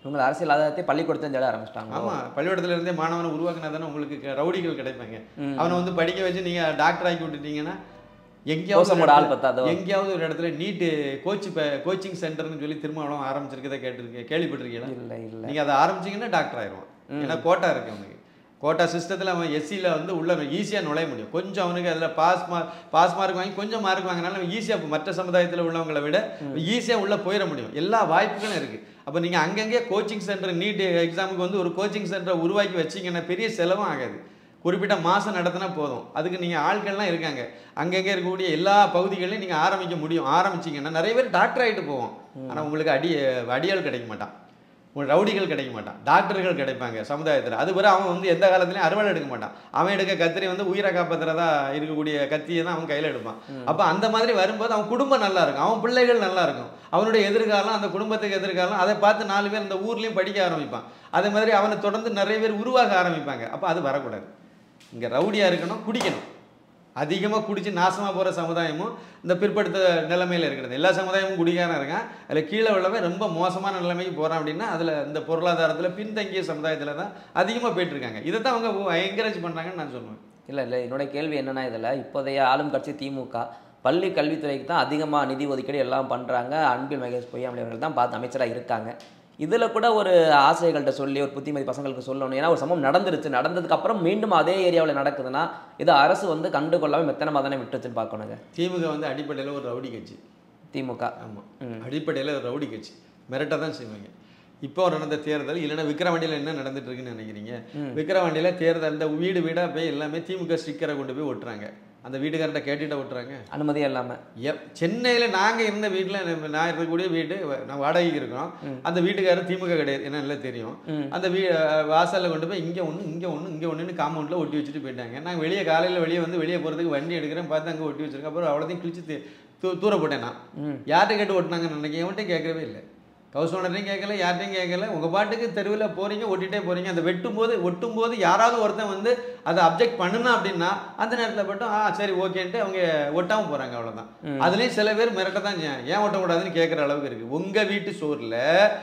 இவங்க அரசியல் ஆதாரத்தை பள்ளிக்கூடத்தையும் தேட ஆரம்பிச்சிட்டாங்க ஆமா பள்ளிக்கூடத்துல இருந்தே மாணவனை உருவாக்குனா தானே உங்களுக்கு க- ரவுடிகள் கிடைப்பாங்க அவனை வந்து படிக்க வச்சு நீங்க டாக்டர் ஆக்கி விட்டுட்டீங்கன்னா எங்கேயாவது ஒரு கோசமோட ஆள் இடத்துல- பத்தாதோ? எங்கேயாவது ஒரு இடத்துல நீட்டு கோச் கோச்சிங் சென்டர்னு சொல்லி திருமாவளம் ஆரம்பிச்சிருக்கதை கேட்டிருக்கீங்க கேள்விப்பட்டிருக்கீங்களா இல்லை இல்லை நீங்க அதை ஆரம்பிச்சீங்கன்னா டாக்டர் ஆயிடுவான் ஏன்னா கோட்டா இருக்கு அவனுக்கு கோட்டா சிஸ்டத்தில் அவன் எஸ்சியில் வந்து உள்ள ஈஸியாக நுழைய முடியும் கொஞ்சம் அவனுக்கு அதில் பாஸ் மார்க் பாஸ் மார்க் வாங்கி கொஞ்சம் மார்க் வாங்கினாலும் ஈஸியாக மற்ற சமுதாயத்தில் உள்ளவங்களை விட ஈஸியாக உள்ளே போயிட முடியும் எல்லா வாய்ப்புகளும் இருக்குது அப்போ நீங்கள் அங்கங்கே கோச்சிங் சென்டர் நீட் எக்ஸாமுக்கு வந்து ஒரு கோச்சிங் சென்டரை உருவாக்கி வச்சீங்கன்னா பெரிய செலவும் ஆகாது குறிப்பிட்ட மாதம் நடத்தினா போதும் அதுக்கு நீங்கள் ஆட்கள்லாம் இருக்காங்க அங்கங்கே இருக்கக்கூடிய எல்லா பகுதிகளையும் நீங்கள் ஆரம்பிக்க முடியும் ஆரம்பிச்சீங்கன்னா நிறைய பேர் டாக்டர் ஆகிட்டு போவோம் ஆனால் உங்களுக்கு அடி அடியாள் கிடைக்க மாட்டான் ஒரு ரவுடிகள் கிடைக்க மாட்டான் டாக்டர்கள் கிடைப்பாங்க சமுதாயத்தில் அது பிறகு அவன் வந்து எந்த காலத்துலையும் அறுவடை எடுக்க மாட்டான் அவன் எடுக்க கத்திரி வந்து உயிரை காப்பாத்துறதா இருக்கக்கூடிய கத்தியை தான் அவன் கையில் எடுப்பான் அப்போ அந்த மாதிரி வரும்போது அவன் குடும்பம் நல்லா இருக்கும் அவன் பிள்ளைகள் நல்லா இருக்கும் அவனுடைய எதிர்காலம் அந்த குடும்பத்துக்கு எதிர்காலம் அதை பார்த்து நாலு பேர் இந்த ஊர்லேயும் படிக்க ஆரம்பிப்பான் அதே மாதிரி அவனை தொடர்ந்து நிறைய பேர் உருவாக ஆரம்பிப்பாங்க அப்போ அது வரக்கூடாது இங்கே ரவுடியாக இருக்கணும் குடிக்கணும் அதிகமாக குடிச்சு நாசமாக போகிற சமுதாயமும் இந்த பிற்படுத்த நிலைமையில் இருக்கிறது எல்லா சமுதாயமும் குடிக்காரன் இருக்கான் அதில் கீழே உள்ளவன் ரொம்ப மோசமான நிலைமைக்கு போகிறான் அப்படின்னா அதில் இந்த பொருளாதாரத்தில் பின்தங்கிய சமுதாயத்தில் தான் அதிகமாக போயிட்டு இருக்காங்க இதை தான் அவங்க என்கரேஜ் பண்ணுறாங்கன்னு நான் சொல்லுவேன் இல்லை இல்லை என்னோட கேள்வி என்னன்னா இதில் இப்போதைய ஆளும் கட்சி திமுக பள்ளி கல்வித்துறைக்கு தான் அதிகமாக நிதி ஒதுக்கீடு எல்லாம் பண்ணுறாங்க அன்பில் மகேஷ் பொய்யாமொழி அவர்கள் தான் பார்த்து அமைச்சராக இருக்காங்க இதில் கூட ஒரு ஆசிரியர்கள்ட்ட சொல்லி ஒரு புத்திமதி பசங்களுக்கு சொல்லணும் ஏன்னா ஒரு சம்பவம் நடந்துருச்சு நடந்ததுக்கு அப்புறம் மீண்டும் அதே ஏரியாவில் நடக்குதுன்னா இது அரசு வந்து கண்டுகொள்ளாமல் மெத்தனமாக தானே விட்டுச்சுன்னு பார்க்கணுங்க திமுக வந்து அடிப்படையில் ஒரு ரவுடி கட்சி திமுக ஆமாம் அடிப்படையில் ஒரு ரவுடி கட்சி மிரட்ட தான் செய்வாங்க இப்போ நடந்த தேர்தல் இல்லைன்னா விக்கிரவாண்டியில் என்ன நடந்துட்டு இருக்குன்னு நினைக்கிறீங்க விக்கிரவாண்டியில் தேர்தல் இந்த வீடு வீடாக போய் எல்லாமே திமுக ஸ்டிக்கரை கொண்டு போய் ஒட்டுறாங்க அந்த வீட்டுக்காரர்கிட்ட கேட்டுட்டு ஒட்டுறாங்க அனுமதியே இல்லாமல் எப் சென்னையில் நாங்கள் இருந்த வீட்டில் நான் இருக்கக்கூடிய வீடு வ- நான் வாடகைக்கு இருக்கிறோம் அந்த வீட்டுக்காரர் திமுக கிடையாது என்ன நல்லா தெரியும் அந்த வீ வாசலில் கொண்டு போய் இங்கே ஒன்று இங்கே ஒன்று இங்கே ஒன்றுன்னு காம்பவுண்டில் ஒட்டி வச்சுட்டு போயிட்டாங்க நாங்கள் வெளியே காலையில் வெளியே வந்து வெளியே போகிறதுக்கு வண்டி எடுக்கிறேன் பார்த்து அங்கே ஒட்டி வச்சிருக்கேன் அப்புறம் அவ்வளோதையும் கிழிச்சு தூ- தூ தூர போட்டேன் நான் யார்கிட்ட கேட்டு ஓட்டினாங்கன்னு நினைக்கிறேன் எவன்கிட்ட கேட்கவே இல்லை ஹவுஸ் ஓனரையும் கேட்கல யார்ட்டையும் கேட்கல உங்கள் பாட்டுக்கு தெருவில் போகிறீங்க ஒட்டிகிட்டே போகிறீங்க அந்த வெட்டும் போது ஒட்டும் போது யாராவது ஒருத்தன் வந்து அதை அப்ஜெக்ட் பண்ணுனா அப்படின்னா அந்த நேரத்தில் மட்டும் ஆ சரி ஓகேன்ட்டு அவங்க ஒட்டாமல் போகிறாங்க அவ்வளோதான் அதுலேயும் சில பேர் மிரட்ட தான் செய்யும். ஏன் ஒட்டக்கூடாதுன்னு கேட்குற அளவுக்கு இருக்குது உங்கள் வீட்டு சோறில்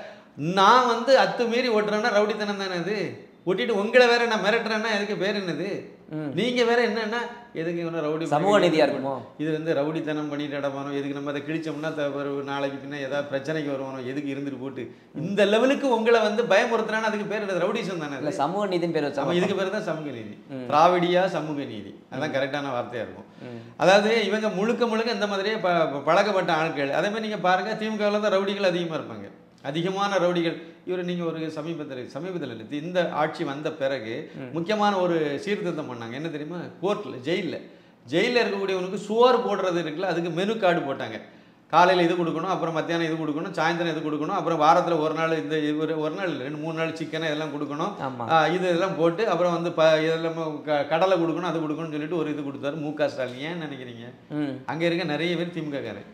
நான் வந்து அத்துமீறி ஓட்டுறேன்னா ரவுடித்தனம் தானே அது ஒட்டிட்டு உங்களை வேற நான் மிரட்டுறேன்னா எதுக்கு பேர் என்னது நீங்க வேற என்னன்னா எதுக்கு இவனை ரவுடி சமூக பண்ணி- நீதியா இருக்குமோ? இது வந்து ரவுடித்தனம் பண்ணிட்டு இடமானோ எதுக்கு நம்ம அதை கிழிச்சோம்னா த- ஒரு நாளைக்கு பின்ன ஏதாவது பிரச்சனைக்கு வருவானோ எதுக்கு இருந்துட்டு போட்டு இந்த லெவலுக்கு உங்களை வந்து பயமுறுத்துறான்னு அதுக்கு பேர் என்னது ரவுடிசம் தானே இல்லை அது? சமூக நீதின்னு பேர் ஆமா வச்சாங்க இதுக்கு பேர் தான் சமூக நீதி திராவிடியா சமூக நீதி அதான் கரெக்டான வார்த்தையா இருக்கும் அதாவது இவங்க முழுக்க முழுக்க இந்த மாதிரியே ப ப- பழக்கப்பட்ட ஆட்கள் அதே மாதிரி நீங்க பாருங்க திமுகவில் தான் ரவுடிகள் அதிகமா இருப்பாங்க அதிகமான ரவுடிகள் இவர் நீங்க ஒரு சமீபத்தில் சமீபத்தில் இல்லை இந்த ஆட்சி வந்த பிறகு முக்கியமான ஒரு சீர்திருத்தம் பண்ணாங்க என்ன தெரியுமா கோர்ட்ல ஜெயில்ல ஜெயிலில் இருக்கக்கூடியவனுக்கு சோறு போடுறது இருக்குல்ல அதுக்கு மெனு கார்டு போட்டாங்க காலையில் இது கொடுக்கணும் அப்புறம் மத்தியானம் இது கொடுக்கணும் சாயந்தரம் இது கொடுக்கணும் அப்புறம் வாரத்தில் ஒரு நாள் இந்த ஒரு ஒரு நாள் இல்லை, ரெண்டு மூணு நாள் சிக்கனை இதெல்லாம் கொடுக்கணும் ஆமா ஆ, இது இதெல்லாம் போட்டு அப்புறம் வந்து ப இதெல்லாம் க- கடலை கொடுக்கணும் அது கொடுக்கணும்னு சொல்லிட்டு ஒரு இது கொடுத்தாரு மு க ஸ்டாலின் ஏன் நினைக்கிறீங்க ம் அங்கே இருக்க நிறைய பேர் திமுக காரன்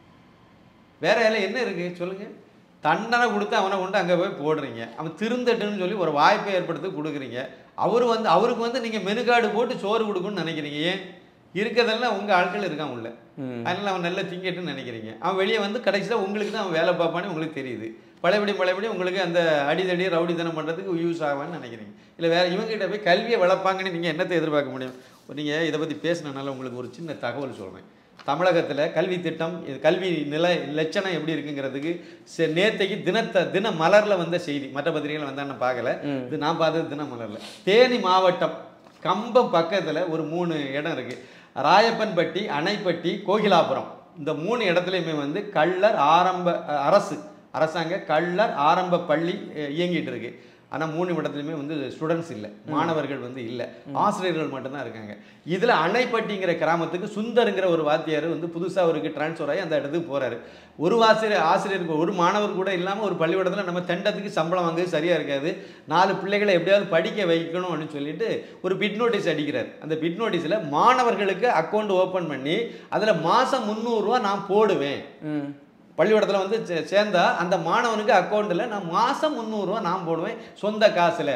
வேற இதில் என்ன இருக்கு சொல்லுங்க தண்டனை கொடுத்து அவனை கொண்டு அங்கே போய் போடுறீங்க அவன் திருந்தட்டுன்னு சொல்லி ஒரு வாய்ப்பை ஏற்படுத்தி கொடுக்குறீங்க அவர் வந்து அவருக்கு வந்து நீங்கள் மெனு கார்டு போட்டு சோறு கொடுக்கணும்னு நினைக்கிறீங்க ஏன் இருக்கிறதெல்லாம் உங்கள் ஆட்கள் இருக்கான் உள்ள ம். அதனால அவன் நல்லா திங்கட்டுன்னு நினைக்கிறீங்க அவன் வெளியே வந்து கடைசியில் உங்களுக்கு தான் அவன் வேலை பார்ப்பான்னு உங்களுக்கு தெரியுது பழையபடி பழையபடி உங்களுக்கு அந்த அடிதடி ரவுடித்தனம் பண்ணுறதுக்கு யூஸ் ஆவான்னு நினைக்கிறீங்க இல்லை வேற இவங்ககிட்ட போய் கல்வியை வளர்ப்பாங்கன்னு நீங்கள் என்னத்தை எதிர்பார்க்க முடியும் நீங்கள் இதை பற்றி பேசினனால உங்களுக்கு ஒரு சின்ன தகவல் சொல்கிறேன் தமிழகத்தில் கல்வி திட்டம் இது கல்வி நிலை லட்சணம் எப்படி இருக்குங்கிறதுக்கு செ- நேத்தைக்கு தினத்த தின மலரில் வந்த செய்தி மற்ற பத்திரிகைகள் வந்தா நான் பார்க்கல இது நான் பார்த்தது தின மலரில் தேனி மாவட்டம் கம்பம் பக்கத்தில் ஒரு மூணு இடம் இருக்குது ராயப்பன்பட்டி அணைப்பட்டி கோகிலாபுரம் இந்த மூணு இடத்துலையுமே வந்து கள்ளர் ஆரம்ப அஹ், அரசு அரசாங்க கள்ளர் ஆரம்ப பள்ளி அஹ், இயங்கிட்டு இருக்கு ஆனால் மூணு இடத்துலையுமே வந்து ஸ்டூடெண்ட்ஸ் இல்லை மாணவர்கள் வந்து இல்லை ஆசிரியர்கள் மட்டும்தான் இருக்காங்க இதில் அணைப்பட்டிங்கிற கிராமத்துக்கு சுந்தருங்கிற ஒரு வாத்தியார் வந்து புதுசாக அவருக்கு டிரான்ஸ்ஃபர் ஆகி அந்த இடத்துக்கு போகிறாரு ஒரு ஆசிரியர் ஆசிரியருக்கு ஒரு மாணவர் கூட இல்லாமல் ஒரு பள்ளிக்கூடத்தில் நம்ம தண்டத்துக்கு சம்பளம் வாங்குறது சரியாக இருக்காது நாலு பிள்ளைகளை எப்படியாவது படிக்க வைக்கணும் அப்படின்னு சொல்லிட்டு ஒரு பிட் நோட்டீஸ் அடிக்கிறார் அந்த பிட் நோட்டீஸில் மாணவர்களுக்கு அக்கௌண்ட் ஓப்பன் பண்ணி அதில் மாதம் முந்நூறுரூவா நான் போடுவேன் ம் பள்ளிக்கூடத்தில் வந்து சே- சேர்ந்தா அந்த மாணவனுக்கு அக்கௌண்ட்டில் நான் மாதம் முந்நூறுரூவா நான் போடுவேன் சொந்த காசில்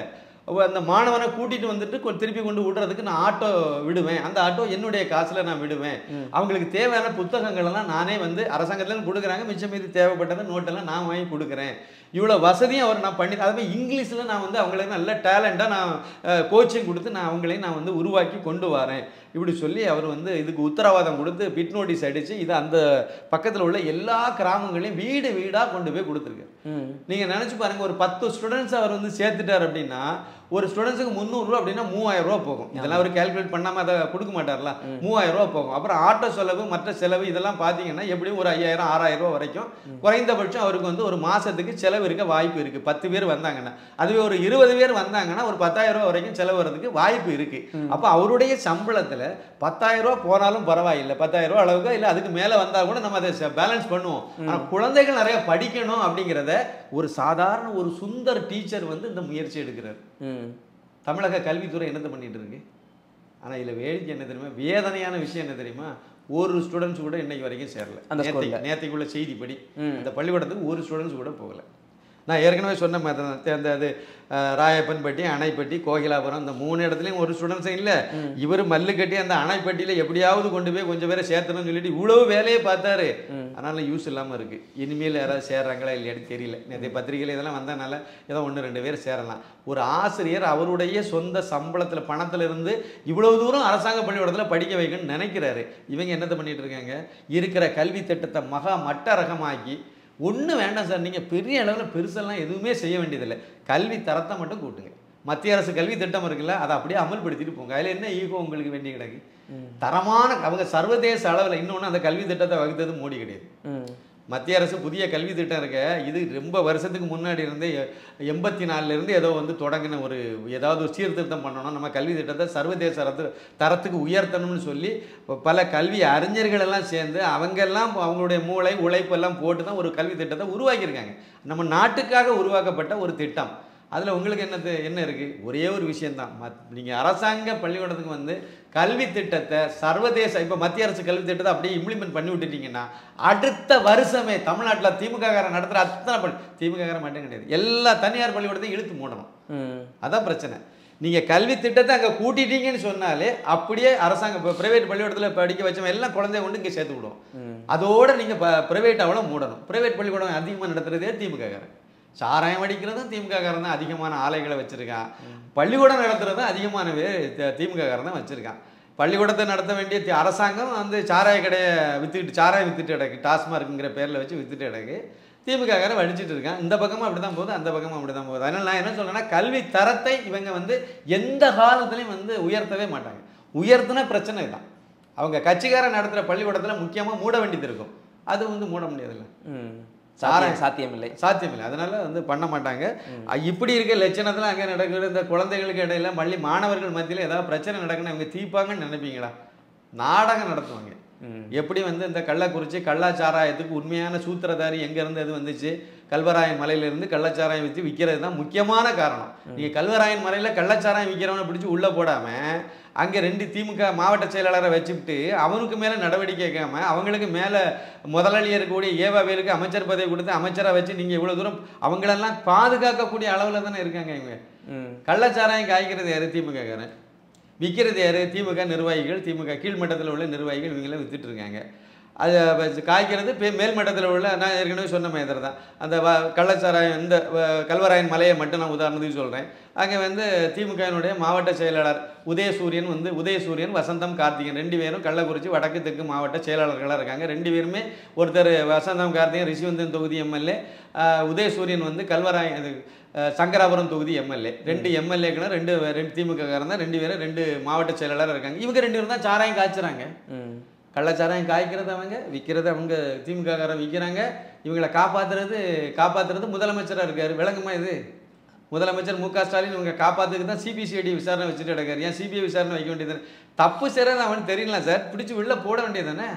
அப்ப அந்த மாணவனை கூட்டிட்டு வந்துட்டு கொ- திருப்பி கொண்டு விடுறதுக்கு நான் ஆட்டோ விடுவேன் அந்த ஆட்டோ என்னுடைய காசுல நான் விடுவேன் அவங்களுக்கு தேவையான புத்தகங்கள் எல்லாம் நானே வந்து அரசாங்கத்துல கொடுக்குறாங்க மிச்சம் மீது தேவைப்பட்டதை நோட்டெல்லாம் நான் வாங்கி கொடுக்குறேன் இவ்வளோ வசதியும் அவர் நான் பண்ணி அதுவே இங்கிலீஷில் நான் வந்து அவங்களுக்கு நல்ல டேலண்டாக நான் கோச்சிங் கொடுத்து நான் அவங்களையும் நான் வந்து உருவாக்கி கொண்டு வரேன் இப்படி சொல்லி அவர் வந்து இதுக்கு உத்தரவாதம் கொடுத்து பிட் நோட்டீஸ் அடித்து இதை அந்த பக்கத்தில் உள்ள எல்லா கிராமங்களையும் வீடு வீடாக கொண்டு போய் கொடுத்துருக்காரு ம் நீங்கள் நினச்சி பாருங்க ஒரு பத்து ஸ்டூடெண்ட்ஸ் அவர் வந்து சேர்த்துட்டார் அப்படின்னா ஒரு ஸ்டூடெண்ட்ஸுக்கு முந்நூறுரூவா அப்படின்னா மூவாயிரம் ரூபா போகும் இதெல்லாம் அவர் கால்குலேட் பண்ணாமல் அதை கொடுக்க மாட்டார்ல மூவாயிரம் ரூபா போகும் அப்புறம் ஆட்டோ செலவு மற்ற செலவு இதெல்லாம் பார்த்தீங்கன்னா எப்படியும் ஒரு ஐயாயிரம் ஆறாயிரம் ரூபா வரைக்கும் குறைந்தபட்சம் அவருக்கு வந்து ஒரு மாசத்துக்கு செலவு இருக்க வாய்ப்பு இருக்கு பத்து பேர் வந்தாங்கன்னா அதுவே ஒரு இருபது பேர் வந்தாங்கன்னா ஒரு பத்தாயிரம் ரூபா வரைக்கும் செலவு வரதுக்கு வாய்ப்பு இருக்கு அப்போ அவருடைய சம்பளத்துல பத்தாயிரம் ரூபா போனாலும் பரவாயில்லை பத்தாயிரம் ரூபா அளவுக்கு இல்லை அதுக்கு மேலே வந்தா கூட நம்ம அதை பேலன்ஸ் பண்ணுவோம் ஆனால் குழந்தைகள் நிறைய படிக்கணும் அப்படிங்கிறத ஒரு சாதாரண ஒரு சுந்தர் டீச்சர் வந்து இந்த முயற்சி எடுக்கிறார் ம் தமிழக கல்வித்துறை என்னத்தை பண்ணிட்டு இருக்கு ஆனா இதுல வேடிக்கை என்ன தெரியுமா வேதனையான விஷயம் என்ன தெரியுமா ஒரு ஸ்டூடெண்ட்ஸ் கூட இன்னைக்கு வரைக்கும் சேரல அந்த நேத்தைக்கு ஸ்கூல்ல. நேத்தைக்குள்ள செய்திப்படி ம். அந்த பள்ளிக்கூடத்துக்கு ஒரு ஸ்டூடெண்ட்ஸ் கூட போகல நான் ஏற்கனவே சொன்ன மாதிரி தான் அந்த அது அஹ், ராயப்பன்பட்டி அணைப்பட்டி கோகிலாபுரம் இந்த மூணு இடத்துலையும் ஒரு ஸ்டூடெண்ட்ஸும் இல்லை இவர் மல்லு கட்டி அந்த அணைப்பட்டியில எப்படியாவது கொண்டு போய் கொஞ்சம் பேரை சேர்த்தணும்னு சொல்லிட்டு இவ்வளவு வேலையை பார்த்தாரு ஆனாலும் யூஸ் இல்லாம இருக்கு இனிமேல் யாராவது சேர்றாங்களா இல்லையான்னு தெரியல நேற்று பத்திரிகையில் இதெல்லாம் வந்தனால ஏதோ ஒன்று ரெண்டு பேர் சேரலாம் ஒரு ஆசிரியர் அவருடைய சொந்த சம்பளத்துல பணத்துல இருந்து இவ்வளவு தூரம் அரசாங்க பள்ளிக்கூடத்தில் படிக்க வைக்கணும்னு நினைக்கிறாரு இவங்க என்னத்தை பண்ணிட்டு இருக்காங்க இருக்கிற கல்வி திட்டத்தை மகா மட்ட ரகமாக்கி ஒன்றும் வேண்டாம் சார் நீங்கள் பெரிய அளவில் பெருசெல்லாம் எதுவுமே செய்ய வேண்டியதில்லை கல்வி தரத்தை மட்டும் கூட்டுங்க மத்திய அரசு கல்வி திட்டம் இருக்குல்ல அதை அப்படியே அமல்படுத்திட்டு போங்க அதில் என்ன ஈகோ உங்களுக்கு வேண்டிய கிடக்கு தரமான அவங்க சர்வதேச அளவில் இன்னொன்று அந்த கல்வி திட்டத்தை வகுத்தது மோடி கிடையாது ம் மத்திய அரசு புதிய கல்வி திட்டம் இருக்க இது ரொம்ப வருஷத்துக்கு முன்னாடி இருந்தே எ- எண்பத்தி நாலுல இருந்து ஏதோ வந்து தொடங்கின ஒரு ஏதாவது ஒரு சீர்திருத்தம் பண்ணணும் நம்ம கல்வி திட்டத்தை சர்வதேச தரத்து தரத்துக்கு உயர்த்தணும்னு சொல்லி ப- பல கல்வி அறிஞர்கள் எல்லாம் சேர்ந்து அவங்க எல்லாம் அவங்களுடைய மூளை உழைப்பு எல்லாம் போட்டு தான் ஒரு கல்வி திட்டத்தை உருவாக்கியிருக்காங்க நம்ம நாட்டுக்காக உருவாக்கப்பட்ட ஒரு திட்டம் அதில் உங்களுக்கு என்னது என்ன இருக்குது ஒரே ஒரு விஷயம்தான் மத் நீங்கள் அரசாங்க பள்ளிக்கூடத்துக்கு வந்து கல்வி திட்டத்தை சர்வதேச இப்போ மத்திய அரசு கல்வி திட்டத்தை அப்படியே இம்ப்ளிமெண்ட் பண்ணி விட்டுட்டீங்கன்னா அடுத்த வருஷமே தமிழ்நாட்டில் திமுக காரன் நடத்துகிற அத்தனை பள்ளி திமுக காரன் மட்டும் கிடையாது எல்லா தனியார் பள்ளிக்கூடத்தையும் இழுத்து மூடணும் ம் அதான் பிரச்சனை நீங்கள் கல்வி திட்டத்தை அங்கே கூட்டிட்டீங்கன்னு சொன்னாலே அப்படியே அரசாங்க இப்போ ப்ரைவேட் பள்ளிக்கூடத்தில் படிக்க வச்சவன் எல்லாம் குழந்தைய கொண்டு இங்கே சேர்த்து விடுவோம் ம் அதோட நீங்கள் ப்ரைவேட் அவ்வளோ மூடணும் ப்ரைவேட் பள்ளிக்கூடம் அதிகமாக நடத்துறதே திமுக காரன் சாராயம் அடிக்கிறதும் திமுக காரன் தான் அதிகமான ஆலைகளை வச்சிருக்கான் பள்ளிக்கூடம் நடத்துறதும் அதிகமான பேர் தி- திமுக காரன் தான் வச்சிருக்கான் பள்ளிக்கூடத்தை நடத்த வேண்டிய தி- அரசாங்கம் வந்து சாராய கடையை வித்துக்கிட்டு சாராயம் வித்துட்டு கிடக்கு டாஸ்மார்க்குங்கிற பேரில் வச்சு வித்துட்டு கிடக்கு திமுக காரன் வடிச்சிட்டு இருக்கான் இந்த பக்கமும் அப்படி தான் போகுது அந்த பக்கமும் அப்படி தான் போகுது அதனால நான் என்ன சொல்றேன்னா கல்வி தரத்தை இவங்க வந்து எந்த காலத்துலையும் வந்து உயர்த்தவே மாட்டாங்க உயர்த்தின பிரச்சனை தான் அவங்க கட்சிக்காரன் நடத்துகிற பள்ளிக்கூடத்தில் முக்கியமாக மூட வேண்டியது இருக்கும் அது வந்து மூட முடியாதுல்ல ம் சாராயம். சாத்தியம் சாத்தியமில்லை சாத்தியமில்லை அதனால வந்து பண்ண மாட்டாங்க அ, இப்படி இருக்க லட்சணத்தில் அங்கே நடக்கிற இந்த குழந்தைகளுக்கு இடையில மல்லி மாணவர்கள் மத்தியில் ஏதாவது பிரச்சனை நடக்குன்னு அவங்க தீர்ப்பாங்கன்னு நினைப்பீங்களா நாடகம் நடத்துவாங்க ம் எப்படி வந்து இந்த கள்ளக்குறிச்சி கள்ளச்சாராயத்துக்கு உண்மையான சூத்திரதாரி எங்கேருந்து அது வந்துச்சு கல்வராயன் மலையிலிருந்து கள்ளச்சாராயம் விற்று விற்கிறது தான் முக்கியமான காரணம் நீங்கள் கல்வராயன் மலையில் கள்ளச்சாராயம் விற்கிறவனை பிடிச்சி உள்ளே போடாமல் அங்கே ரெண்டு திமுக மாவட்ட செயலாளரை வச்சுக்கிட்டு அவனுக்கு மேலே நடவடிக்கை எடுக்காம அவங்களுக்கு மேலே முதலாளியாக இருக்கக்கூடிய ஏவாவேலுக்கு அமைச்சர் பதவி கொடுத்து அமைச்சராக வச்சு நீங்கள் இவ்வளோ தூரம் அவங்களெல்லாம் பாதுகாக்கக்கூடிய அளவில் தானே இருக்காங்க இவங்க ம் கள்ளச்சாராயம் காய்க்கிறது யாரு திமுக காரன் விற்கிறது யாரு திமுக நிர்வாகிகள் திமுக கீழ்மட்டத்தில் உள்ள நிர்வாகிகள் இவங்களாம் வித்துட்டு இருக்காங்க அது வ- காய்க்கிறது பே- மேல்மட்டத்தில் உள்ள நான் ஏற்கனவே சொன்ன மாதிரி தான் அந்த வ கள்ளச்சாராயம் இந்த வ- கல்வராயன் மலையை மட்டும் நான் உதாரணத்துக்கு சொல்கிறேன் அங்கே வந்து திமுகவினுடைய மாவட்ட செயலாளர் உதயசூரியன் வந்து உதயசூரியன் வசந்தம் கார்த்திகன் ரெண்டு பேரும் கள்ளக்குறிச்சி வடக்கு தெற்கு மாவட்ட செயலாளர்களாக இருக்காங்க ரெண்டு பேருமே ஒருத்தர் வசந்தம் கார்த்திகன் ரிஷிவந்தன் தொகுதி எம்எல்ஏ உதயசூரியன் வந்து கல்வராயன் இது அஹ், சங்கராபுரம் தொகுதி எம்எல்ஏ ரெண்டு எம்எல்ஏக்களும் ரெண்டு ரெண்டு திமுக காரன் தான் ரெண்டு பேரும் ரெண்டு மாவட்ட செயலாளர் இருக்காங்க இவங்க ரெண்டு பேரும் தான் சாராயம் காய்ச்சுறாங்க ம் கள்ளச்சாராயம் காய்க்கிறது அவங்க விற்கிறது அவங்க திமுக காரன் விற்கிறாங்க இவங்களை காப்பாத்துறது காப்பாத்துறது முதலமைச்சராக இருக்காரு விளங்குமா இது முதலமைச்சர் மு க ஸ்டாலின் இவங்க காப்பாத்துக்கு தான் சிபிசிஐடி விசாரணை வச்சுட்டு கிடக்காரு ஏன் சிபிஐ விசாரணை வைக்க வேண்டியது தப்பு செய்கிறது அவனுக்கு தெரியல சார் பிடிச்சி வெளில போட வேண்டியது தானே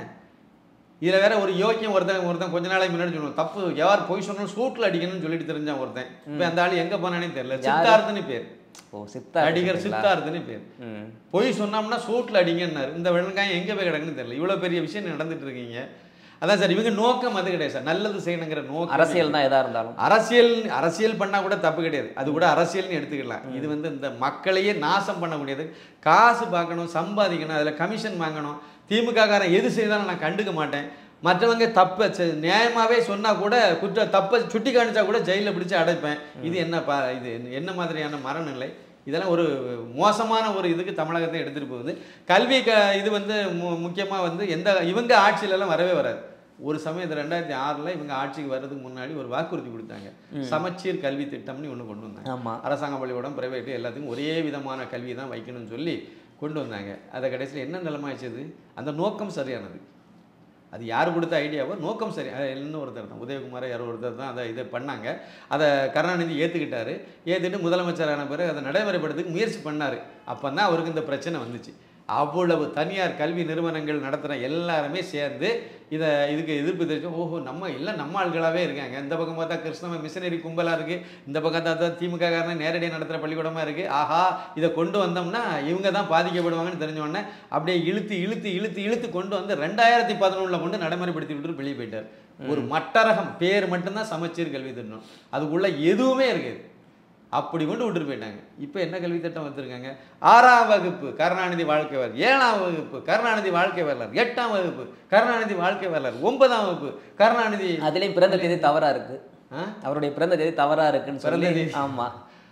இதில் வேற ஒரு யோக்கியம் ஒருத்தன் ஒருத்தன் கொஞ்ச நாளைக்கு முன்னாடி சொல்லுவான் தப்பு யார் போய் சொன்னாலும் சூட்டில் அடிக்கணும்னு சொல்லிட்டு தெரிஞ்சான் ஒருத்தன் இப்போ அந்த ஆள் எங்கே போனானே தெரியல சித்தார்த்தன்னு பேர் ஓ சித்தா நடிகர் சித்தார்த்தன்னு பேர் ம் பொய் சொன்னோம்னா சூட்டில் அடிங்கன்னாரு இந்த வெங்காயம் எங்கே போய் கிடக்குன்னு தெரியல இவ்வளோ பெரிய விஷயம் நடந்துட்டு இருக்கீங்க அதான் சார் இவங்க நோக்கம் அது கிடையாது சார் நல்லது செய்யணுங்கிற நோக்கம் அரசியல் தான் எதா இருந்தாலும் அரசியல் அரசியல் பண்ணா கூட தப்பு கிடையாது அது கூட அரசியல்னு எடுத்துக்கலாம் இது வந்து இந்த மக்களையே நாசம் பண்ணக்கூடியது காசு பார்க்கணும் சம்பாதிக்கணும் அதில் கமிஷன் வாங்கணும் திமுக காரன் எது செய்தாலும் நான் கண்டுக்க மாட்டேன் மற்றவங்க தப்பை செ- நியாயமாவே சொன்னா கூட குற்ற தப்பை சுட்டி காணிச்சா கூட ஜெயிலில் பிடிச்சு அடைப்பேன் இது என்ன பா இது என்ன- என்ன மாதிரியான மனநிலை இதெல்லாம் ஒரு மோசமான ஒரு இதுக்கு தமிழகத்தை எடுத்துட்டு போகுது கல்வி க இது வந்து மு- முக்கியமா வந்து எந்த இவங்க ஆட்சியிலலாம் வரவே வராது ஒரு சமயத்தில் ரெண்டாயிரத்தி ஆறில் இவங்க ஆட்சிக்கு வர்றதுக்கு முன்னாடி ஒரு வாக்குறுதி கொடுத்தாங்க சமச்சீர் கல்வி திட்டம்னு ஒன்று கொண்டு வந்தாங்க ஆமா அரசாங்க பள்ளிக்கூடம் பிரைவேட்டு எல்லாத்துக்கும் ஒரே விதமான கல்வி தான் வைக்கணும்னு சொல்லி கொண்டு வந்தாங்க அதை கடைசியில் என்ன நிலமாயிச்சது அந்த நோக்கம் சரியானது அது யார் கொடுத்த ஐடியாவோ நோக்கம் சரி அது இன்னும் ஒருத்தர் தான் உதயகுமார் யாரோ ஒருத்தர் தான் அதை இதை பண்ணாங்க அதை கருணாநிதி ஏற்றுக்கிட்டாரு ஏற்றுட்டு முதலமைச்சரான பிறகு அதை நடைமுறைப்படுத்துக்கு முயற்சி பண்ணார் அப்போ தான் அவருக்கு இந்த பிரச்சனை வந்துச்சு அவ்வளவு தனியார் கல்வி நிறுவனங்கள் நடத்துகிற எல்லாருமே சேர்ந்து இதை இதுக்கு எதிர்ப்பு தெரிவிச்சு ஓஹோ நம்ம எல்லாம் நம்ம ஆள்களாகவே இருக்காங்க இந்த பக்கம் பார்த்தா கிருஷ்ணம மிஷனரி கும்பலாக இருக்குது இந்த பக்கம் பார்த்தா திமுக காரன் நேரடியாக நடத்துகிற பள்ளிக்கூடமாக இருக்குது ஆஹா இதை கொண்டு வந்தோம்னா இவங்க தான் பாதிக்கப்படுவாங்கன்னு தெரிஞ்ச உடனே அப்படியே இழுத்து இழுத்து இழுத்து இழுத்து கொண்டு வந்து ரெண்டாயிரத்தி பதினொன்றில் கொண்டு நடைமுறைப்படுத்தி விட்டு வெளியே போயிட்டார் ஒரு மட்டரகம் பேர் மட்டும்தான் சமச்சீர் கல்வி திட்டம் அதுக்குள்ள எதுவுமே இருக்குது அப்படி கொண்டு விட்டுட்டு போயிட்டாங்க இப்போ என்ன கல்வி திட்டம் வச்சிருக்காங்க ஆறாம் வகுப்பு கருணாநிதி வாழ்க்கை வரலாறு ஏழாம் வகுப்பு கருணாநிதி வாழ்க்கை வரலாறு எட்டாம் வகுப்பு கருணாநிதி வாழ்க்கை வரலாறு ஒன்பதாம் வகுப்பு கருணாநிதி அதுலயும் பிறந்த தேதி தவறா இருக்கு ஆ? அவருடைய பிறந்த தேதி தவறா இருக்குன்னு சொல்லி பிறந்த தேதி. ஆமா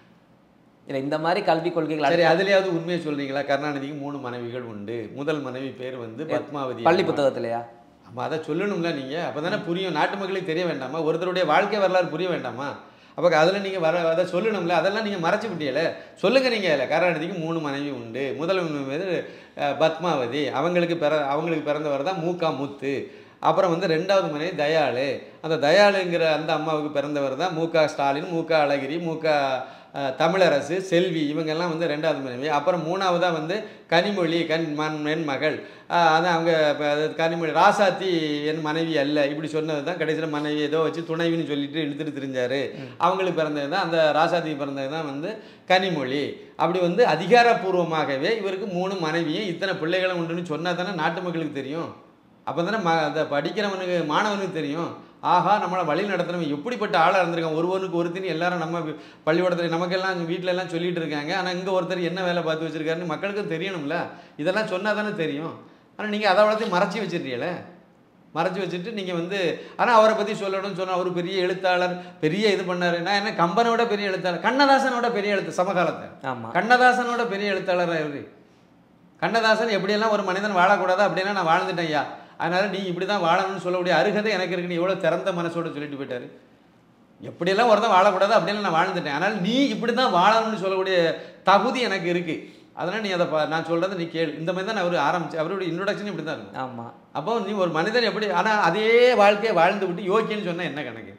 இல்ல இந்த மாதிரி கல்வி கொள்கைகள் சரி அதுலயாவது உண்மையை சொல்றீங்களா கருணாநிதிக்கு மூணு மனைவிகள் உண்டு முதல் மனைவி பேர் வந்து பத்மாவதி பள்ளி அம்மா. புத்தகத்திலயா அப்போ அதை சொல்லணும்ல நீங்கள் அப்போ தானே புரியும் நாட்டு மக்களுக்கு தெரிய வேண்டாமா ஒருத்தருடைய வாழ்க்கை வரலாறு புரிய வேண்டாமா அப்போ அதில் நீங்கள் வர அதை சொல்லணும்ல அதெல்லாம் நீங்கள் மறைச்சு விட்டியல சொல்லுங்கள் நீங்கள் அதில் கருணாநிதிக்கு மூணு மனைவி உண்டு முதல் மனைவி பேர் அஹ், பத்மாவதி அவங்களுக்கு பிற அவங்களுக்கு பிறந்தவர் தான் மூக்கா முத்து அப்புறம் வந்து ரெண்டாவது மனைவி தயாளு அந்த தயாளுங்கிற அந்த அம்மாவுக்கு பிறந்தவர் தான் மூகா ஸ்டாலின் மூகா அழகிரி மூகா அஹ், தமிழரசு செல்வி இவங்கெல்லாம் வந்து ரெண்டாவது மனைவி அப்புறம் மூணாவதாக வந்து கனிமொழி கண் மண் என் மகள் அஹ், அதான் அவங்க இப்ப அது கனிமொழி ராசாத்தி என் மனைவி அல்ல இப்படி சொன்னது தான் கடைசியில் மனைவி ஏதோ வச்சு துணைவின்னு சொல்லிட்டு இழுத்துட்டு திரிஞ்சாரு அவங்களுக்கு பிறந்தது தான் அந்த ராசாத்திக்கு பிறந்தது தான் வந்து கனிமொழி அப்படி வந்து அதிகாரப்பூர்வமாகவே இவருக்கு மூணு மனைவியும் இத்தனை பிள்ளைகளும் உண்டுன்னு சொன்னா தானே நாட்டு மக்களுக்கு தெரியும் அப்போ தானே ம அந்த படிக்கிறவனுக்கு மாணவனுக்கு தெரியும் ஆஹா நம்மளை வழி நடத்துறவன் எப்படிப்பட்ட ஆளாக இருந்திருக்கான் ஒருவனுக்கு ஒருத்தின்னு எல்லாரும் நம்ம வி- பள்ளிக்கூடத்துல நமக்கெல்லாம் வீட்டில எல்லாம் சொல்லிட்டு இருக்காங்க ஆனால் இங்கே ஒருத்தர் என்ன வேலை பார்த்து வச்சிருக்காருன்னு மக்களுக்கும் தெரியணும்ல இதெல்லாம் சொன்னா தானே தெரியும் ஆனால் நீங்கள் அதை வளர்த்து மறைச்சி வச்சிருக்கீங்களே மறைச்சி வச்சுட்டு நீங்கள் வந்து ஆனால் அவரை பற்றி சொல்லணும்னு சொன்னால் அவர் பெரிய எழுத்தாளர் பெரிய இது பண்ணாரு நான் என்ன கம்பனோட பெரிய எழுத்தாளர் கண்ணதாசனோட பெரிய எழுத்து சமகாலத்தை ஆமா கண்ணதாசனோட பெரிய எழுத்தாளராக இருக்கு கண்ணதாசன் எப்படியெல்லாம் ஒரு மனிதன் வாழக்கூடாது அப்படின்னா நான் வாழ்ந்துட்டேன் ஐயா அதனால நீ இப்படி தான் வாழணும்னு சொல்லக்கூடிய அருகதை எனக்கு இருக்கு நீ எவ்வளோ திறந்த மனசோட சொல்லிட்டு போயிட்டாரு எப்படியெல்லாம் ஒருத்தன் வாழக்கூடாது அப்படின்னா நான் வாழ்ந்துட்டேன் ஆனால் நீ இப்படி தான் வாழணும்னு சொல்லக்கூடிய தகுதி எனக்கு இருக்கு அதனால் நீ அதை பா நான் சொல்கிறத நீ கேளு இந்த மாதிரி தான் அவர் ஆரம்பிச்சு அவருடைய இன்ட்ரோடக்ஷன் இப்படி தான் இருக்கும் ஆமா அப்போ நீ ஒரு மனிதன் எப்படி ஆனால் அதே வாழ்க்கையை வாழ்ந்து விட்டு யோக்கியன்னு சொன்னா என்ன கணக்கு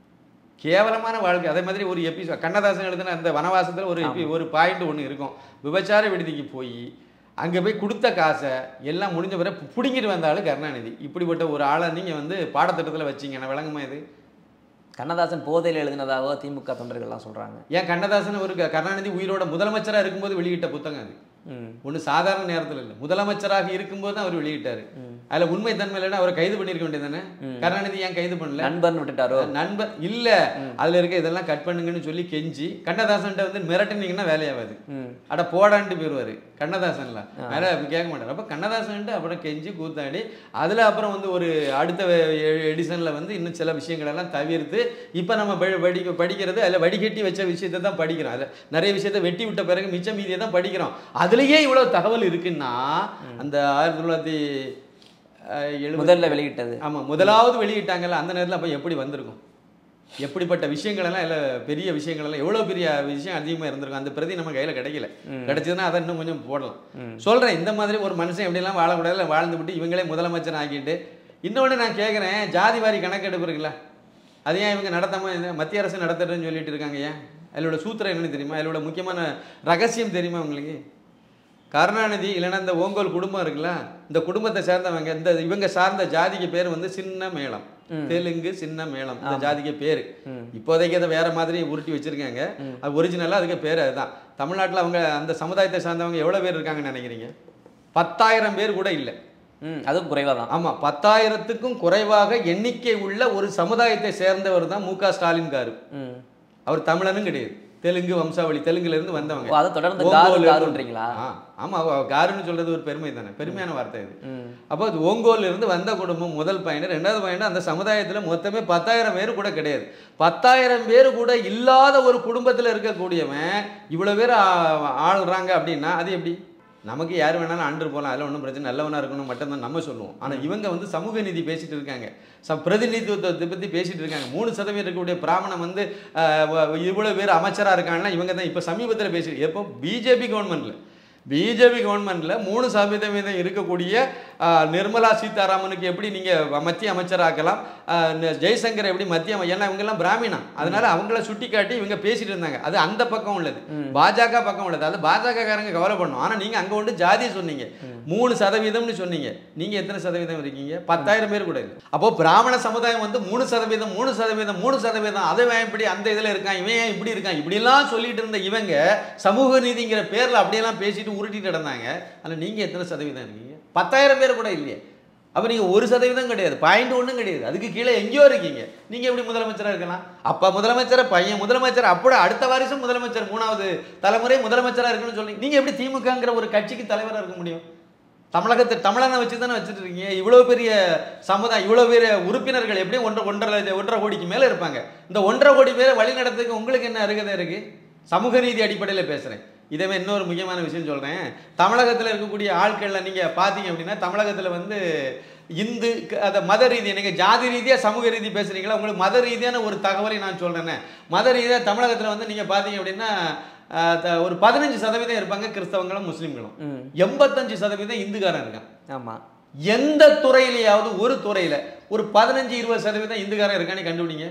கேவலமான வாழ்க்கை அதே மாதிரி ஒரு எபிசோட் கண்ணதாசன் எழுதின அந்த வனவாசத்தில் ஒரு epi- ஒரு பாயிண்ட் ஒன்று இருக்கும் விபச்சார விடுதிக்கு போய் அங்கே போய் கொடுத்த காசை எல்லாம் முடிஞ்ச பிறகு பிடுங்கிட்டு வந்தாலும் கருணாநிதி இப்படிப்பட்ட ஒரு ஆளை நீங்கள் வந்து பாடத்திட்டத்தில் வச்சீங்கன்னா விளங்குமா இது கண்ணதாசன் போதையில் எழுதினதாவோ திமுக தொண்டர்கள்லாம் சொல்றாங்க ஏன் கண்ணதாசன் ஒரு க- கருணாநிதி உயிரோட முதலமைச்சராக இருக்கும்போது வெளியிட்ட புத்தகம் அது ம் ஒன்று சாதாரண நேரத்தில் இல்லை முதலமைச்சராக இருக்கும்போது தான் அவர் வெளியிட்டாரு அதில் உண்மை தன்மை இல்லைன்னா அவரை கைது பண்ணியிருக்க வேண்டியதானே கருணாநிதி ஏன் கைது பண்ணல நண்பர்னு விட்டுட்டாரோ நண்பர் இல்ல அதுல இருக்க இதெல்லாம் கட் பண்ணுங்கன்னு சொல்லி கெஞ்சி கண்ணதாசன்ட்ட வந்து மிரட்டினீங்கன்னா வேலையாகாது ம் அட போடான்ட்டு போயிடுவாரு கண்ணதாசன்ல வேற அப்படி கேட்க மாட்டார் அப்ப கண்ணதாசன்ட்டு அப்புறம் கெஞ்சி கூத்தாடி அதுல அப்புறம் வந்து ஒரு அடுத்த எடிஷன்ல வந்து இன்னும் சில விஷயங்கள் எல்லாம் தவிர்த்து இப்ப நம்ம படி- படிக்க படிக்கிறது அதுல வடிகட்டி வச்ச விஷயத்தை தான் படிக்கிறோம் அதுல நிறைய விஷயத்தை வெட்டி விட்ட பிறகு மிச்ச மீதியை தான் படிக்கிறோம் அதுலயே இவ்வளவு தகவல் இருக்குன்னா அந்த ஆயிரத்தி தொள்ளாயிரத்தி அஹ், எழுபது முதல்ல வெளியிட்டது ஆமா முதலாவது வெளியிட்டாங்கல்ல அந்த நேரத்துல அப்ப எப்படி வந்திருக்கும் எப்படிப்பட்ட விஷயங்கள் எல்லாம் இல்ல பெரிய விஷயங்கள் எல்லாம் எவ்வளவு பெரிய விஷயம் அதிகமா இருந்திருக்கும் அந்த பிரதி நம்ம கையில கிடைக்கல கிடைச்சதுன்னா அதை இன்னும் கொஞ்சம் போடலாம் சொல்றேன் இந்த மாதிரி ஒரு மனுஷன் எப்படியெல்லாம் வாழக்கூடாது இல்ல வாழ்ந்து விட்டு இவங்களே முதலமைச்சர் ஆக்கிட்டு இன்னொன்று நான் கேட்குறேன் ஜாதி வாரி கணக்கெடுப்பு இருக்குல்ல அது ஏன் இவங்க நடத்தாம இந்த மத்திய அரசு நடத்துறதுன்னு சொல்லிட்டு இருக்காங்க ஏன் அதோட சூத்திரம் என்னன்னு தெரியுமா அதோட முக்கியமான ரகசியம் தெரியுமா உங்களுக்கு கருணாநிதி இல்லைன்னா இந்த ஓங்கோல் குடும்பம் இருக்குல்ல இந்த குடும்பத்தை சேர்ந்தவங்க இந்த இவங்க சார்ந்த ஜாதிக்கு பேர் வந்து சின்ன மேளம் தெலுங்கு சின்ன மேளம் இந்த ஜாதிக்கு பேரு இப்போதைக்கு அதை வேற மாதிரி உருட்டி வச்சிருக்காங்க அது ஒரிஜினலா அதுக்கு பேர் அதுதான் தமிழ்நாட்டுல அவங்க அந்த சமுதாயத்தை சார்ந்தவங்க எவ்வளவு பேர் இருக்காங்கன்னு நினைக்கிறீங்க பத்தாயிரம் பேர் கூட இல்லை ம் அதுவும் குறைவாக தான் ஆமா பத்தாயிரத்துக்கும் குறைவாக எண்ணிக்கை உள்ள ஒரு சமுதாயத்தை சேர்ந்தவர் தான் மு க ஸ்டாலின் காரு ம் அவர் தமிழனும் கிடையாது தெலுங்கு வம்சாவளி தெலுங்குல இருந்து வந்தவங்க ஓ, அதை தொடர்ந்து ஓங்கோல்ல காரு இருந்து- காருன்றீங்களா ஆ, ஆமா அவ- காருன்னு சொல்றது ஒரு பெருமை தானே பெருமையான வார்த்தை இது ம் அப்போ அது ஓங்கோல்ல இருந்து வந்த குடும்பம் முதல் பையன் ரெண்டாவது பையன் அந்த சமுதாயத்துல மொத்தமே பத்தாயிரம் பேர் கூட கிடையாது பத்தாயிரம் பேர் கூட இல்லாத ஒரு குடும்பத்துல இருக்கக்கூடியவன் இவ்வளவு பேர் ஆ- ஆள்றாங்க அப்படின்னா அது எப்படி நமக்கு யார் வேணாலும் ஆண்டு போகலாம் அதில் ஒன்றும் பிரச்சனை நல்லவனா இருக்கணும் மட்டும்தான் நம்ம சொல்லுவோம் ஆனா இவங்க வந்து சமூக நீதி பேசிட்டு இருக்காங்க ச பிரதிநிதித்துவத்தை பத்தி பேசிட்டு இருக்காங்க மூணு சதவீதம் இருக்கக்கூடிய பிராமணம் வந்து ஆஹ், வ- இவ்வளவு பேர் அமைச்சரா இருக்காங்கன்னா இவங்க தான் இப்போ சமீபத்தில் பேசி எப்போ பிஜேபி கவர்மெண்ட்ல பிஜேபி கவர்மெண்ட்ல மூணு சதவீதம் இருக்கக்கூடிய ஆஹ், நிர்மலா சீதாராமனுக்கு எப்படி நீங்க மத்திய அமைச்சராக்கலாம் ஆஹ், ந- ஜெய்சங்கர் எப்படி மத்திய அமை- ஏன்னா இவங்க எல்லாம் பிராமினா அதனால அவங்கள சுட்டி காட்டி இவங்க பேசிட்டு இருந்தாங்க அது அந்த பக்கம் உள்ளது பாஜக பக்கம் உள்ளது அது பாஜக காரங்க கவலைப்படணும் ஆனா நீங்க அங்க வந்து ஜாதி சொன்னீங்க மூணு சதவீதம்னு சொன்னீங்க நீங்க எத்தனை சதவீதம் இருக்கீங்க பத்தாயிரம் பேர் கூட இல்லை அப்போ பிராமண சமுதாயம் வந்து மூணு சதவீதம் மூணு சதவீதம் மூணு சதவீதம் அதை ஏன் இப்படி அந்த இதுல இருக்கான் இவன் ஏன் இப்படி இருக்கான் இப்படிலாம் சொல்லிட்டு இருந்த இவங்க சமூக நீதிங்கிற பேர்ல அப்படியெல்லாம் பேசிட்டு உருட்டிட்டு நடந்தாங்க ஆனா நீங்க எத்தனை சதவீதம் இருக்கீங்க பத்தாயிரம் பேர் கூட இல்லையே அப்ப நீங்க ஒரு சதவீதம் கிடையாது பாயிண்ட் ஒன்றும் கிடையாது அதுக்கு கீழே எங்கேயோ இருக்கீங்க நீங்க எப்படி முதலமைச்சரா இருக்கலாம் அப்பா முதலமைச்சர் பையன் முதலமைச்சர் அப்படி அடுத்த வாரிசும் முதலமைச்சர் மூணாவது தலைமுறை முதலமைச்சரா இருக்கணும்னு சொல்லி நீங்க எப்படி திமுகங்கிற ஒரு கட்சிக்கு தலைவரா இருக்க முடியும் தமிழகத்தை தமிழனை வச்சு தானே வச்சுட்டு இருக்கீங்க இவ்வளோ பெரிய சமுதாயம் இவ்வளோ பெரிய உறுப்பினர்கள் எப்படியும் ஒன்றரை ஒன்றரை லட்சம் ஒன்றரை கோடிக்கு மேலே இருப்பாங்க இந்த ஒன்றரை கோடி பேரை வழி நடத்துறதுக்கு உங்களுக்கு என்ன அருகதை இருக்கு சமூக நீதி அடிப்படையில் பேசுகிறேன் இதவே இன்னொரு முக்கியமான விஷயம் சொல்கிறேன் தமிழகத்தில் இருக்கக்கூடிய ஆட்களில் நீங்கள் பார்த்தீங்க அப்படின்னா தமிழகத்தில் வந்து இந்து க- அந்த மத ரீதி நீங்கள் ஜாதி ரீதியாக சமூக ரீதி பேசுகிறீங்களா உங்களுக்கு மத ரீதியான ஒரு தகவலை நான் சொல்கிறேனே மத ரீதியாக தமிழகத்தில் வந்து நீங்கள் பார்த்தீங்க அப்படின்னா ஆஹ், த- ஒரு பதினஞ்சு சதவீதம் இருப்பாங்க கிறிஸ்தவங்களும் முஸ்லீம்களும் ம் எண்பத்தஞ்சு சதவீதம் இந்துக்காரன் இருக்கான் ஆமா எந்த துறையிலையாவது ஒரு துறையில ஒரு பதினஞ்சு இருபது சதவீதம் இந்துக்காரன் இருக்கான்னு கண்டுபிடிங்க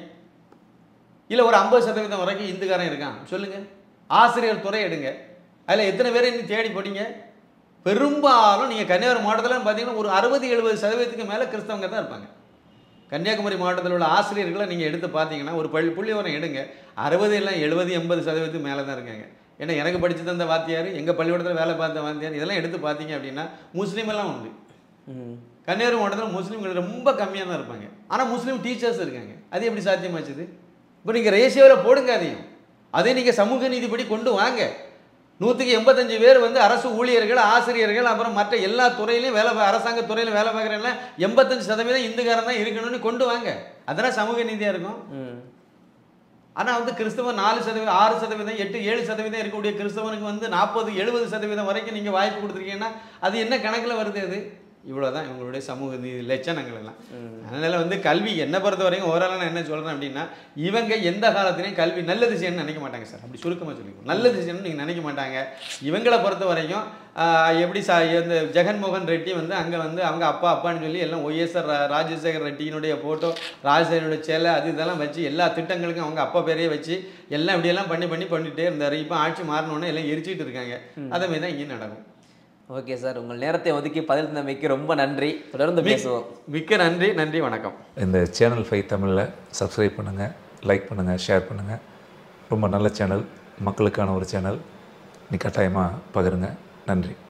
இல்ல ஒரு ஐம்பது சதவீதம் வரைக்கும் இந்துக்காரன் இருக்கான் சொல்லுங்க ஆசிரியர் துறை எடுங்க அதுல எத்தனை பேரை இன்னும் தேடி படிங்க பெரும்பாலும் நீங்க கன்னியாகுமரி மாவட்டத்தில் பார்த்தீங்கன்னா ஒரு அறுபது எழுபது சதவீதத்துக்கு மேல கிறிஸ்தவங்க தான் இருப்பாங்க கன்னியாகுமரி மாவட்டத்தில் உள்ள ஆசிரியர்களை நீங்கள் எடுத்து பார்த்தீங்கன்னா ஒரு பள்ளி புள்ளிவரம் எடுங்க அறுபது இல்லை எழுபது எண்பது சதவீதத்துக்கு மேலே தான் இருக்காங்க ஏன்னா எனக்கு படிச்சு தந்த வாத்தியார் எங்கள் பள்ளிக்கூடத்தில் வேலை பார்த்த வாத்தியார் இதெல்லாம் எடுத்து பார்த்தீங்க அப்படின்னா முஸ்லீம் எல்லாம் உண்டு ம் கன்னியாகுமரி மாவட்டத்தில் முஸ்லீம்கள் ரொம்ப கம்மியாக தான் இருப்பாங்க ஆனால் முஸ்லீம் டீச்சர்ஸ் இருக்காங்க அது எப்படி சாத்தியமாச்சுது இப்போ நீங்கள் ரேஷியோவில் போடுங்க அதையும் அதே நீங்கள் சமூக நீதிப்படி கொண்டு வாங்க நூற்றுக்கு எண்பத்தஞ்சு பேர் வந்து அரசு ஊழியர்கள் ஆசிரியர்கள் அப்புறம் மற்ற எல்லா துறையிலையும் வேலை பா- அரசாங்க துறையில் வேலை பார்க்குறவங்க எண்பத்தஞ்சு சதவீதம் இந்துக்காரன் தான் இருக்கணும்னு கொண்டு வாங்க அதெல்லாம் சமூக நீதியாக இருக்கும் ம் ஆனால் வந்து கிறிஸ்தவன் நாலு சதவீதம் ஆறு சதவீதம் எட்டு ஏழு சதவீதம் இருக்கக்கூடிய கிறிஸ்தவனுக்கு வந்து நாற்பது எழுபது சதவீதம் வரைக்கும் நீங்கள் வாய்ப்பு கொடுத்துருக்கீங்கன்னா அது என்ன கணக்கில் வருது அது இவ்வளோதான் இவங்களுடைய சமூக நீதி லட்சணங்கள் எல்லாம் அதனால வந்து கல்வி என்னை பொறுத்த வரைக்கும் ஓவராலாக நான் என்ன சொல்கிறேன் அப்படின்னா இவங்க எந்த காலத்துலையும் கல்வி நல்ல திசைன்னு நினைக்க மாட்டாங்க சார் அப்படி சுருக்கமாக சொல்லிக்கணும் நல்ல திசைன்னு நீங்கள் நினைக்க மாட்டாங்க இவங்களை பொறுத்த வரைக்கும் ஆஹ், எப்படி சா இந்த ஜெகன்மோகன் ரெட்டி வந்து அங்கே வந்து அவங்க அப்பா அப்பான்னு சொல்லி எல்லாம் ஒய்எஸ்ஆர் ராஜசேகர் ரெட்டியினுடைய ஃபோட்டோ ராஜசேகரனுடைய சேலை அது இதெல்லாம் வச்சு எல்லா திட்டங்களுக்கும் அவங்க அப்பா பேரையே வச்சு எல்லாம் இப்படியெல்லாம் பண்ணி பண்ணி பண்ணிட்டே இருந்தார் இப்போ ஆட்சி மாறினோடனே எல்லாம் எரிச்சிட்டு இருக்காங்க அதே மாதிரி தான் இங்கேயும் நடக்கும் ஓகே சார் உங்கள் நேரத்தை ஒதுக்கி பதில் தந்தமைக்கு ரொம்ப நன்றி தொடர்ந்து பேசுவோம் மிக்க நன்றி நன்றி வணக்கம் இந்த சேனல் ஃபைவ் தமிழில் சப்ஸ்கிரைப் பண்ணுங்கள் லைக் பண்ணுங்கள் ஷேர் பண்ணுங்கள் ரொம்ப நல்ல சேனல் மக்களுக்கான ஒரு சேனல் நீ கட்டாயமாக பகிருங்க நன்றி